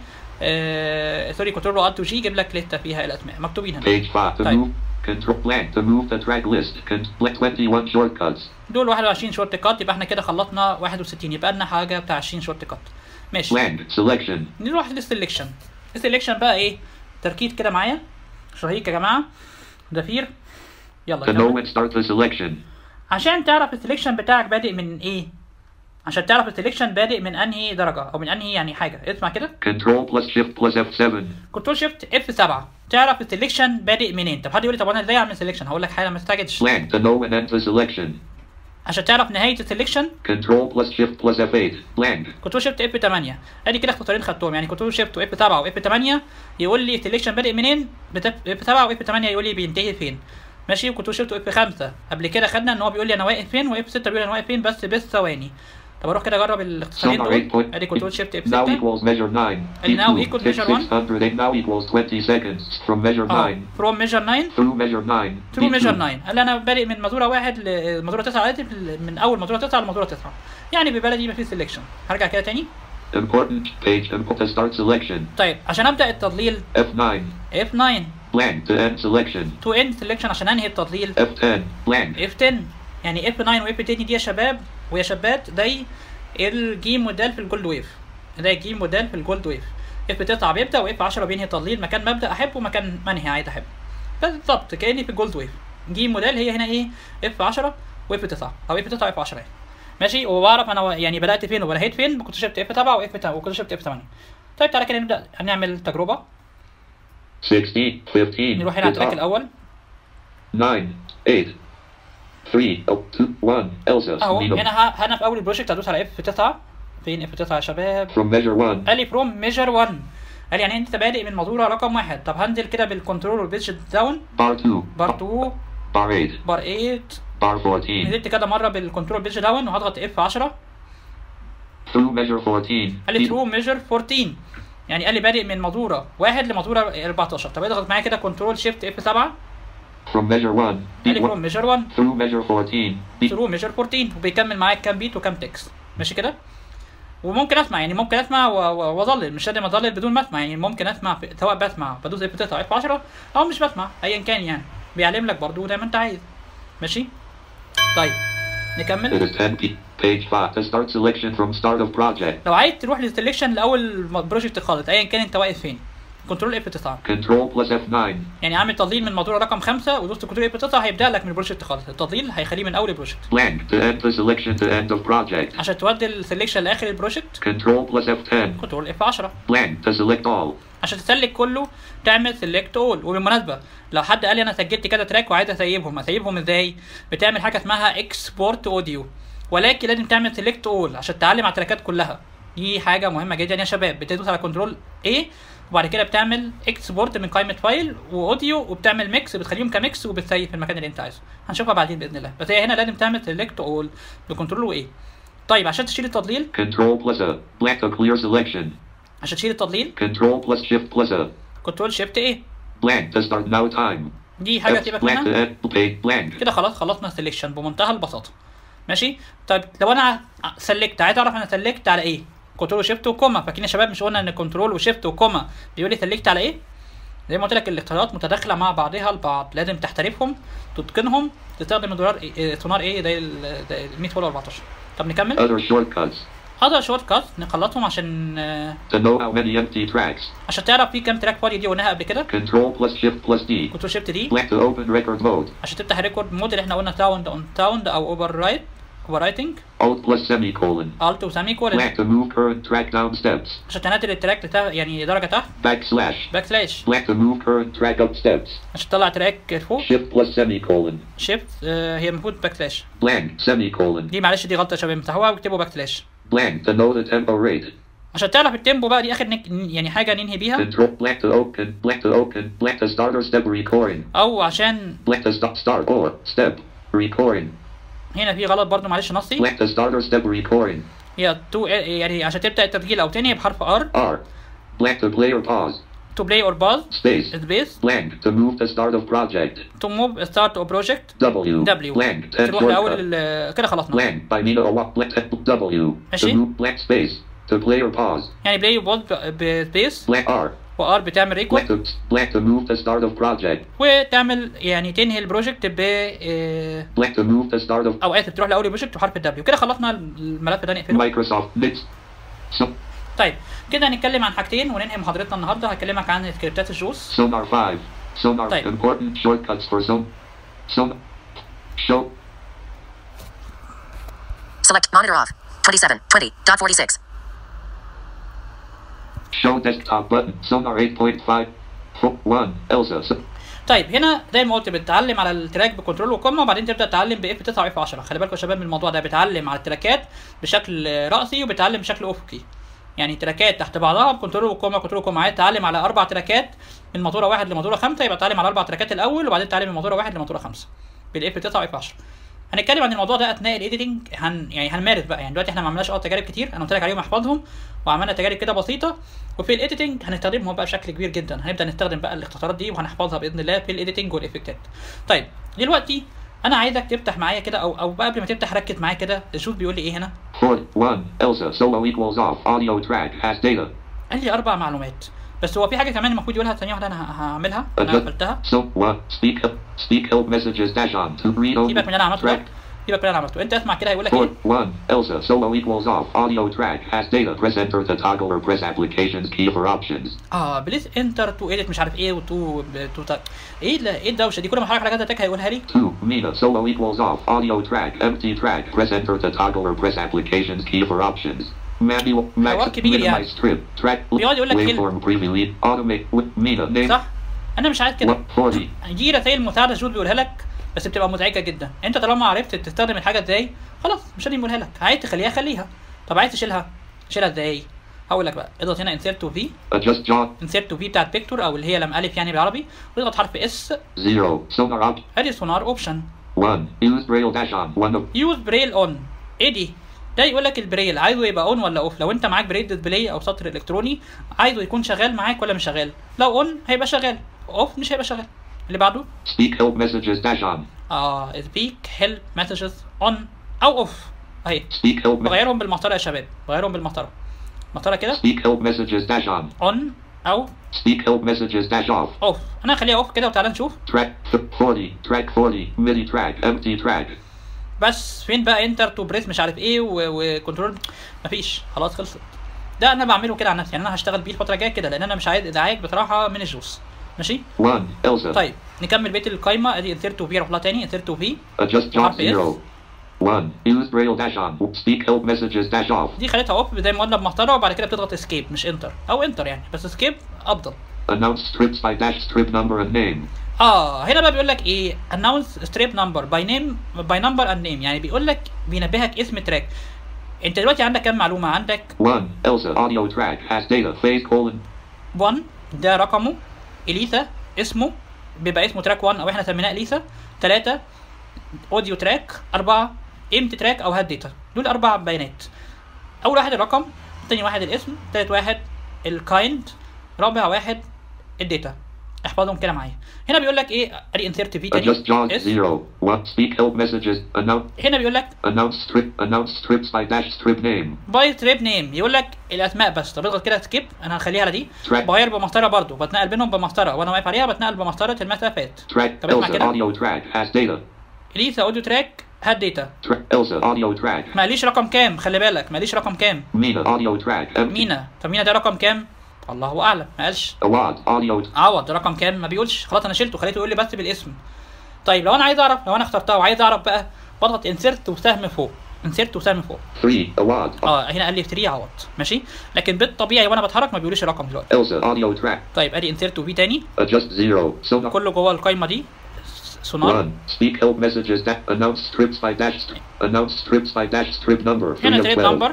آه سوري كنترول الت جي يجيب لك لسته فيها الاسماء مكتوبين هنا Page 5. To Type. move. Control blank. To move the track list. Con- 21 shortcuts. دول 21 شورت كات يبقى احنا كده خلصنا 61 يبقى لنا حاجه بتاع 20 شورت كات ماشي Blank. Selection. نروح للسلكشن السلكشن بقى ايه تركيز كده معايا شهيق يا جماعه ضفير يلا To know كمل. when start the selection. عشان تعرف السلكشن بتاعك بادئ من ايه عشان تعرف السلكشن بادئ من انهي درجه او من انهي يعني حاجه اسمع كده Control plus shift plus F7. كنترول شيفت اف 7 تعرف السلكشن بادئ منين طب حد يقول لي طب انا ازاي اعمل سلكشن هقول لك حاجه ما تستعجلش Blank. To know when end the selection. عشان تعرف نهايه السلكشن Control plus shift plus F8. Blank. كنترول شيفت اف 8 ادي كده اختصارين خدتهم يعني كنترول شيفت واف 7 واف 8 يقول لي السلكشن بادئ منين اف 7 واف 8 يقول لي بينتهي فين ماشي وكنترول شيفت واف 5 قبل كده خدنا ان هو بيقول لي انا واقف فين واف 6 بيقول لي انا واقف فين بس بالثواني طب اروح كده اجرب الاختصارين Summer دول 8 point. ادي كنترول شيفت اف Now 6 equals measure 9. And now P2, equals six- measure one. 608 now equals 20 seconds. From measure اه 9 فروم ميجر 9 through measure 9. ثرو P2. ميجر 9 قال لي انا بادئ من مزوره واحد لمزوره 9 قالت لي من اول مزوره 9 لمزوره 9 يعني ببلدي يبقى في سelection هرجع كده تاني Important page input to start selection. طيب عشان ابدا التضليل F9. F9 Blank to end selection. تو اند سelection عشان انهي التضليل F10. Blank. F10 يعني F9 و F10 دي يا شباب ويا شابات دي الجيم موديل في الجولد ويف ده الجيم موديل في الجولد ويف F9 بيبدا و F10 بينهي التضليل مكان مبدا احبه ومكان منهي عايز احبه بالظبط كاني في الجولد ويف جيم موديل هي هنا ايه F10 و F9 او F9 و F10 يعني ماشي وبعرف انا و- يعني بدات فين وبنهيت فين كنت شفت F7 و F9 وكنت شفت F8 طيب تعالى كده نبدا هنعمل تجربه 16. 15. نروح هنا على التراك Guitar. الاول 9. 8. 3. Oh, 2. 1. Elsa. اهو Medium. هنا ه- هنا في اول البروجكت هدوس على F9 فين F9 يا شباب From measure 1. قال لي فروم ميجر 1 قال لي يعني انت بادئ من مزوره رقم واحد طب هنزل كده بالكنترول والبيتش داون Bar 2. بار 2 Bar 8. بار 8 Bar 14. نزلت كده مره بالكنترول والبيتش داون وهضغط اف 10 Through measure 14. قال لي P- ثرو ميجر 14 يعني قال لي بادئ من مزوره واحد لمزوره 14 طب اضغط معايا كده كنترول شيفت اف 7 From measure 1. قال لي Beat فروم 1. ميجر 1 Through measure 14. Beat ثرو ميجر 14 وبيكمل معاك كام بيت وكام تكست ماشي كده وممكن اسمع يعني ممكن اسمع و- و- واظلل مش لازم اظلل بدون ما اسمع يعني ممكن اسمع في- سواء بسمع بدوس اف 9 اف 10 او مش بسمع ايا كان يعني بيعلم لك برضو زي ما انت عايز ماشي طيب It نكمل is 10 P. Page 5. To start selection from start of project. لو عايز تروح للسلكشن لاول بروجكت خالص ايا كان انت واقف فين كنترول اف 9 Control plus F9. يعني عامل تضليل من موضوع رقم خمسة ودوست كنترول اف 9 هيبدا لك من البروجكت خالص التضليل هيخليه من اول البروجكت Blank to end the selection to end of project. عشان تودي السلكشن لاخر البروجكت Control plus F10. كنترول اف 10 Blank to select all. عشان تسلك كله تعمل سيلكت اول وبالمناسبه لو حد قال لي انا سجلت كذا تراك وعايز اسيبهم اسيبهم ازاي بتعمل حاجه اسمها اكسبورت اوديو ولكن لازم تعمل سيلكت اول عشان تعلم على التراكات كلها دي حاجه مهمه جدا يا شباب بتدوس على كنترول A وبعد كده بتعمل اكسبورت من قائمه فايل واوديو وبتعمل ميكس بتخليهم كميكس وبتسيب في المكان اللي انت عايزه هنشوفها بعدين باذن الله بس هي هنا لازم تعمل سيلكت اول بكنترول و A طيب عشان تشيل التضليل Control plus A. Blank to clear selection. عشان تشيل التضليل Control plus Shift plus A. كنترول شيفت A Blank to start now time. دي حاجه F سيبك blank منها to end page blank. كده خلاص خلصنا السلكشن بمنتهى البساطه ماشي طيب لو انا سلكت عايز اعرف انا سلكت على ايه كنترول شيفت وكوما فاكرين يا شباب مش قلنا ان كنترول وشيفت وكوما بيقول لي سلكت على ايه زي ما قلت لك الاختيارات متداخله مع بعضها البعض لازم تحترفهم تتقنهم تستخدم الدولار إيه سونار ايه زي ال 100 ولا 14 طب نكمل Other shortcuts. هذا شورت كات نخلصهم عشان آه، To know how many empty tracks. عشان تعرف في كام تراك فاضي دي قلناها قبل كده Control plus Shift plus D. كنترول شيفت دي Blank to open record mode. عشان تفتح ريكورد مود اللي احنا قلنا ساوند اون ساوند او اوفر رايت اوفر رايتنج Alt plus semicolon. الت وسامي كولن Blank to move current track down steps. عشان تنزل التراك لتا... يعني درجه تحت Backslash. باك سلاش Blank to move current track up steps. عشان تطلع تراك فوق Shift plus semicolon. شيفت آه هي المفروض باك سلاش Blank semicolon. دي معلش دي غلطه يا شباب امسحوها واكتبوا باك سلاش Blank to know the tempo rate. عشان تعرف التيمبو بقى دي اخر نك... يعني حاجه ننهي بيها Control black to open, black to open, black to start or step recording. او عشان Black to stop start or step recording. هنا في غلط برضو معلش نصي Black to start or step recording. هي تو يعني عشان تبدا التسجيل او تنهي بحرف ار R. Black to play or pause. تو بلاي اور باز Space. سبيس Blank to move to start of project. تو موف ستارت او بروجكت W. دبليو Blank. 10 تروح لاول shortcut. ال- كده خلصنا Blank by Nina or what? Black W. To ماشي. move black space. To play or pause. يعني بلاي وبوز بسبيس Black R. وار بتعمل Black ريكورد to black to move to start of project. وتعمل يعني تنهي البروجكت ب آه، Black to move to start of او اسف تروح لاول البروجكت وحرف الدبليو كده خلصنا الملف ده نقفله Microsoft Mix. So, طيب كده هنتكلم عن حاجتين وننهي محاضرتنا النهارده هكلمك عن سكريبتات الجوس Sonar 5. Sonar Type. important shortcuts for Son. Son. Show. Select monitor off. 27, 20, dot 46. Show desktop button. Sonar 8.5. Fo- 1. Elsa. So, طيب هنا زي ما قلت بتتعلم على التراك بكنترول وكوما وبعدين تبدا تتعلم باف 9 واف 10 خلي بالكم يا شباب من الموضوع ده بتعلم على التراكات بشكل راسي وبتعلم بشكل افقي يعني تراكات تحت بعضها بكنترول وكوما كنترول وكوما عايز تتعلم على اربع تراكات من موتوره واحد لموتوره خمسه يبقى تتعلم على اربع تراكات الاول وبعدين تتعلم من موتوره واحد لموتوره خمسه بالاف 9 واف 10 هنتكلم عن الموضوع ده اثناء الايديتنج هن يعني هنمارس بقى يعني دلوقتي احنا ما عملناش اه تجارب كتير انا قلت لك عليهم احفظهم وعملنا تجارب كده بسيطه وفي الايديتنج هنستخدمهم بقى بشكل كبير جدا هنبدا نستخدم بقى الاختصارات دي وهنحفظها باذن الله في الايديتنج والافكتات طيب دلوقتي انا عايزك تفتح معايا كده او او بقى قبل ما تفتح ركز معايا كده شوف بيقول لي ايه هنا 4. 1. Elsa. Solo equals off. Audio track has data. قال لي اربع معلومات بس هو في حاجه كمان المفروض يقولها ثانيه واحده انا ه- هعملها انا Adjust. قفلتها So 1. Speak help. Speak help messages dash on. To read only. سيبك من اللي انا عملته ده track. سيبك من اللي انا عملته انت اسمع كده هيقول لك ايه 4. 1. Elsa. Solo equals off. Audio track has data. Press enter to toggle or press applications key for options. اه بليز انتر تو ايديت مش عارف ايه وتو تو تا- ايه ال- ايه الدوشه دي كل ما حضرتك حاجه تك هيقولها لي 2. Mina. Solo equals off. Audio track. Empty track. Press enter to toggle or press applications key for options. Manual. حوار Max. كبير يعني. Minimize strip. Track. بيقعد يقول لك كلمة. Waveform preview lead. Automate. with Mina. Name. صح انا مش عايز كده 40. دي رسائل مساعده جود بيقولها لك بس بتبقى مزعجه جدا انت طالما عرفت تستخدم الحاجه ازاي خلاص مش لازم يقولها لك عايز تخليها خليها طب عايز تشيلها تشيلها ازاي هقول لك بقى اضغط هنا انسيرت تو في Adjust jaw. انسيرت تو في بتاعت بيكتور او اللي هي لم الف يعني بالعربي واضغط حرف اس 0. Sonar op. ادي سونار اوبشن 1. Use braille dash on. 1 of يوز بريل اون ايه دي ده يقول لك البريل عايزه يبقى اون ولا اوف لو انت معاك بريل ديسبلاي او سطر الكتروني عايزه يكون شغال معاك ولا مش شغال لو اون هيبقى شغال اوف مش هيبقى شغال اللي بعده speak help messages dash on. اه سبيك هيلب مسجز اون او اوف اهي Speak help me- بغيرهم بالمسطره يا شباب بغيرهم بالمسطره مسطره كده speak help messages dash on. اون او Speak help messages dash off. اوف انا هخليها اوف كده وتعالى نشوف Track th- 40. Track 40. MIDI track. Empty track. بس فين بقى انتر تو بريس مش عارف ايه و- وكنترول مفيش خلاص خلصت ده انا بعمله كده عن نفسي يعني انا هشتغل بيه الفتره الجايه كده لان انا مش عايز ازعاج بصراحه من الجوس ماشي 1. Elsa. طيب نكمل بقيه القايمه ادي انسيرت تو في اروح لها تاني انسيرت تو في Adjust jaw حرف S. 0. 1. Use braille dash on. Speak help messages dash off. دي خليتها اوف زي ما قلنا بمسطره وبعد كده بتضغط اسكيب مش انتر او انتر يعني بس اسكيب افضل Announce strips by dash strip number and name. اه هنا بقى بيقول لك ايه announce strip number by name by number and name يعني بيقول لك بينبهك اسم تراك انت دلوقتي عندك كام معلومه عندك 1. Elsa audio track has data phase colon 1 ده رقمه اليسا اسمه بيبقى اسمه تراك 1 او احنا سميناه اليسا 3 اوديو تراك 4 امت تراك او هاد داتا دول اربع بيانات اول واحد الرقم تاني واحد الاسم تالت واحد الكايند رابع واحد الداتا احفظهم كده معايا هنا بيقول لك ايه ادي انسيرت في تاني Adjust jaws اس. 0. 1. Speak help messages. Announce هنا بيقول لك announce strip announce strips by dash strip name. باي تريب نيم يقول لك الاسماء بس طب اضغط كده سكيب انا هخليها على دي Track. بغير بمسطره برضو بتنقل بينهم بمسطره وانا واقف عليها بتنقل بمسطره المسافات Track طب اسمع Elsa كده audio track has data. اليسا اوديو تراك هاد داتا Track Elsa audio track. ما قاليش رقم كام خلي بالك ما قاليش رقم كام Mina audio track. Empty. مينا طب مينا ده رقم كام الله اعلم ما قالش Awad audio عوض رقم كام ما بيقولش خلاص انا شلته خليته يقول لي بس بالاسم طيب لو انا عايز اعرف لو انا اخترتها وعايز اعرف بقى بضغط انسيرت وسهم فوق انسيرت وسهم فوق 3. Awad. اه هنا قال لي 3 عوض ماشي لكن بالطبيعي وانا بتحرك ما بيقوليش الرقم دلوقتي Elsa audio track. طيب ادي انسيرت وفي تاني Adjust 0. Sonar. كله جوه القايمه دي سونار 1. Speak help messages that announce strips by dash strip. Announce strips by dash strip number. 3 هنا of تريد 12. نمبر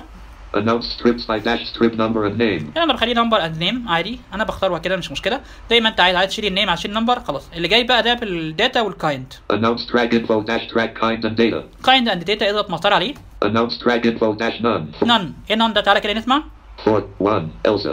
Announce strips by dash strip number and name. هنا انا بخليه نمبر اند نيم عادي انا بختارها كده مش مشكله زي ما انت عايز عايز تشيل النيم عايز تشيل النمبر خلاص اللي جاي بقى ده بالداتا والكايند Announce track info dash track kind and data. كايند اند داتا اضغط مسطره عليه Announce track info dash none. نان ايه نان ده تعالى كده نسمع Four one Elsa.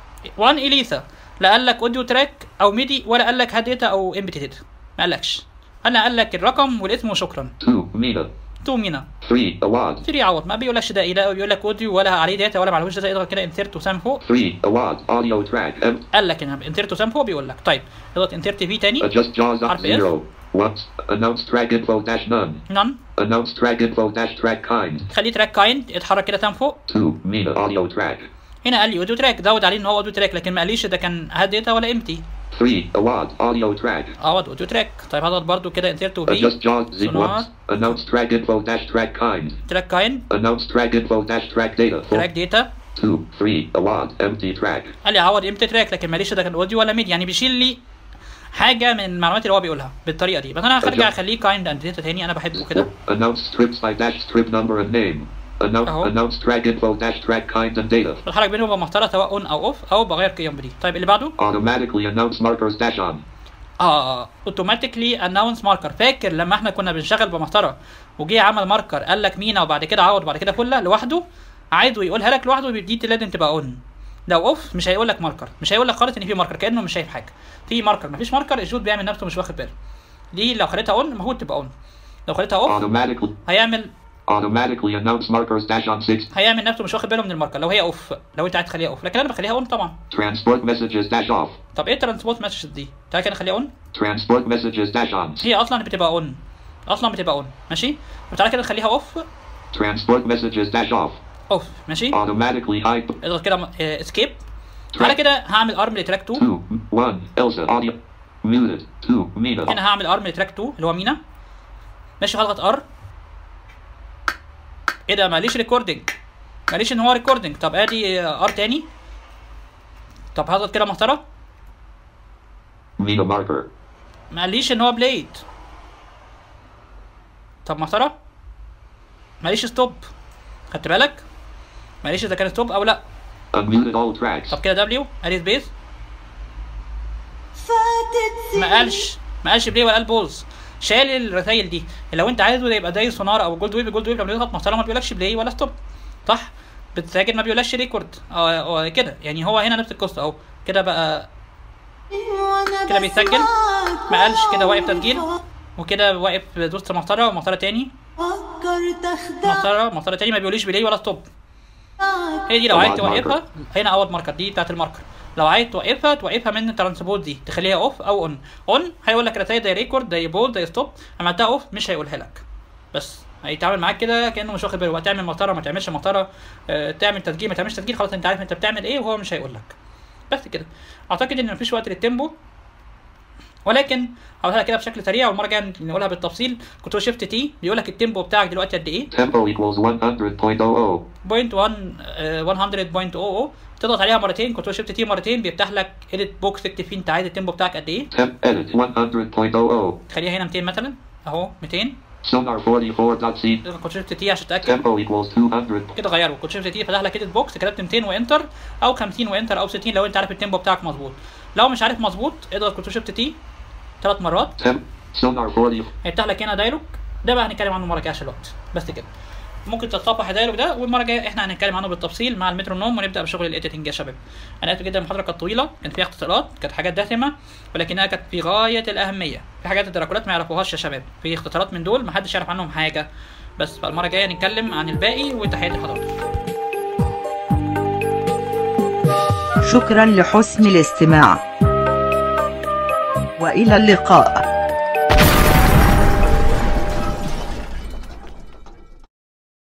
1 اليسا لا قال لك اوديو تراك او ميدي ولا قال لك هاد داتا او ام بي داتا ما قالكش انا قال لك الرقم والاسم وشكرا Two Mina. تو مينا Three Awad. 3 عوض ما بيقولكش ده ايه لا بيقول لك اوديو ولا عليه داتا ولا معلوش داتا اضغط كده انسيرت وسام فوق Three Awad. Audio track. M. قال لك هنا انسيرت وسام فوق بيقول لك طيب اضغط انسيرت في تاني Adjust JAWS up RPS. zero. Once. Announce track info dash none. نان Announce track info dash track kind. خليه تراك كايند اتحرك كده سام فوق Two Mina. Audio track. هنا قال لي اوديو تراك زود عليه ان هو اوديو تراك لكن ما قاليش ده كان هاد داتا ولا امتي Three Awad. Audio track. اهوت اوديو تراك طيب هضغط برضو كده انسيرت وفي Adjust JAWS Z Sonar. once. Announce track info dash track kind. تراك كايند Announce track info dash track data. Four. تراك داتا Two. Three Awad. Empty track. قال لي عوض امتى تراك لكن ماليش ده كان اوديو ولا ميدي يعني بيشيل لي حاجه من المعلومات اللي هو بيقولها بالطريقه دي بس انا هرجع اخليه كايند اند داتا تاني انا بحبه كده Announce strips by dash strip number and name. Announce أهو. announce track info dash track kind and data. بتحرك بينهم بمسطره سواء اون او اوف او بغير قيم دي طيب اللي بعده Automatically announce markers dash on. اه اوتوماتيكلي اناونس ماركر فاكر لما احنا كنا بنشغل بمسطره وجه عمل ماركر قال لك مينا وبعد كده عوض وبعد كده فله لوحده عايزه يقولها لك لوحده دي لازم تبقى اون لو اوف مش هيقول لك ماركر مش هيقول لك خالص ان في ماركر كانه مش شايف حاجه في ماركر مفيش ماركر الجود بيعمل نفسه مش واخد باله دي لو خليتها اون المفروض تبقى اون لو خليتها اوف Automatically هيعمل automatically announce markers dash on six. هيعمل نفسه مش واخد باله من الماركر لو هي اوف لو انت عايز تخليها اوف لكن انا بخليها اون طبعا Transport messages dash off. طب ايه ترانسبورت مسج دي تعالى كده نخليها اون Transport messages dash on. هي اصلا بتبقى اون اصلا بتبقى اون ماشي وتعالى كده نخليها اوف Transport messages dash off. اوف ماشي Automatically hide. اضغط كده اسكيب تعالى كده هعمل ارم لتراك 2 Two one Elsa audio muted. Two Mina. هنا هعمل ارم لتراك 2 اللي هو مينا ماشي هضغط ار ايه ده ماليش ريكوردنج ماليش ان هو ريكوردنج طب ادي ار تاني طب هضغط كده مسطره Mina marker. ماليش ان هو بليد طب مسطره ماليش ستوب خدت بالك ماليش اذا كان ستوب او لا Unmuted all tracks. طب كده دبليو ادي سبيس فاتت ما قالش ما قالش بلاي ولا قال بوز شال الرسايل دي لو انت عايزه يبقى زي سونار او جولد ويب جولد ويب لما يضغط مسطره ما بيقولكش بلاي ولا ستوب صح بتسجل ما بيقولكش ريكورد اه اه كده يعني هو هنا نفس القصه اهو كده بقى وأنا كده بيسجل بسمعك ما قالش كده واقف تسجيل وأفكر وكده واقف دوست مسطره ومسطره تاني تخدعك مسطره مسطره تاني ما بيقوليش بلاي ولا ستوب هي دي لو طبعاً عايز توقفها ماركر. هنا اول ماركر دي بتاعت الماركر لو عايز توقفها توقفها من الترانسبورت دي تخليها اوف او اون اون هيقول لك رسائل زي ريكورد زي بول زي ستوب عملتها اوف مش هيقولها لك بس هيتعامل معاك كده كانه مش واخد باله تعمل مسطره ما تعملش مسطره آه، تعمل تسجيل ما تعملش تسجيل خلاص انت عارف انت بتعمل ايه وهو مش هيقول لك بس كده اعتقد ان مفيش وقت للتيمبو ولكن هقولها كده بشكل سريع والمره الجايه نقولها بالتفصيل كنترول شيفت تي بيقول لك التيمبو بتاعك دلوقتي قد ايه Tempo equals 100.00. بوينت 1 100.00 تضغط عليها مرتين كنترول شيفت تي مرتين بيفتح لك اديت بوكس تكتب فيه انت عايز التيمبو بتاعك قد ايه Temp edit 100.00. خليها هنا 200 مثلا اهو 200 Sonar 44.c. تضغط كنترول شيفت تي عشان تتاكد Tempo equals 200. كده غيره كنترول شيفت تي فتح لك اديت بوكس كتبت 200 وانتر او 50 وانتر او 60 لو انت عارف التيمبو بتاعك مظبوط لو مش عارف مظبوط اضغط كنترول شيفت تي ثلاث مرات Temp. Sonar 40. هيفتح لك هنا دايلوج ده بقى هنتكلم عنه المره الجايه عشان الوقت بس كده ممكن تتصفح الدايلوج ده والمره الجايه احنا هنتكلم عنه بالتفصيل مع المترونوم ونبدا بشغل الايديتنج يا شباب انا اسف جدا المحاضره كانت طويله كان فيها اختصارات كانت حاجات دسمه ولكنها كانت في غايه الاهميه في حاجات الدراكولات ما يعرفوهاش يا شباب في اختصارات من دول ما حدش يعرف عنهم حاجه بس فالمره الجايه نتكلم عن الباقي وتحياتي لحضراتكم شكرا لحسن الاستماع وإلى اللقاء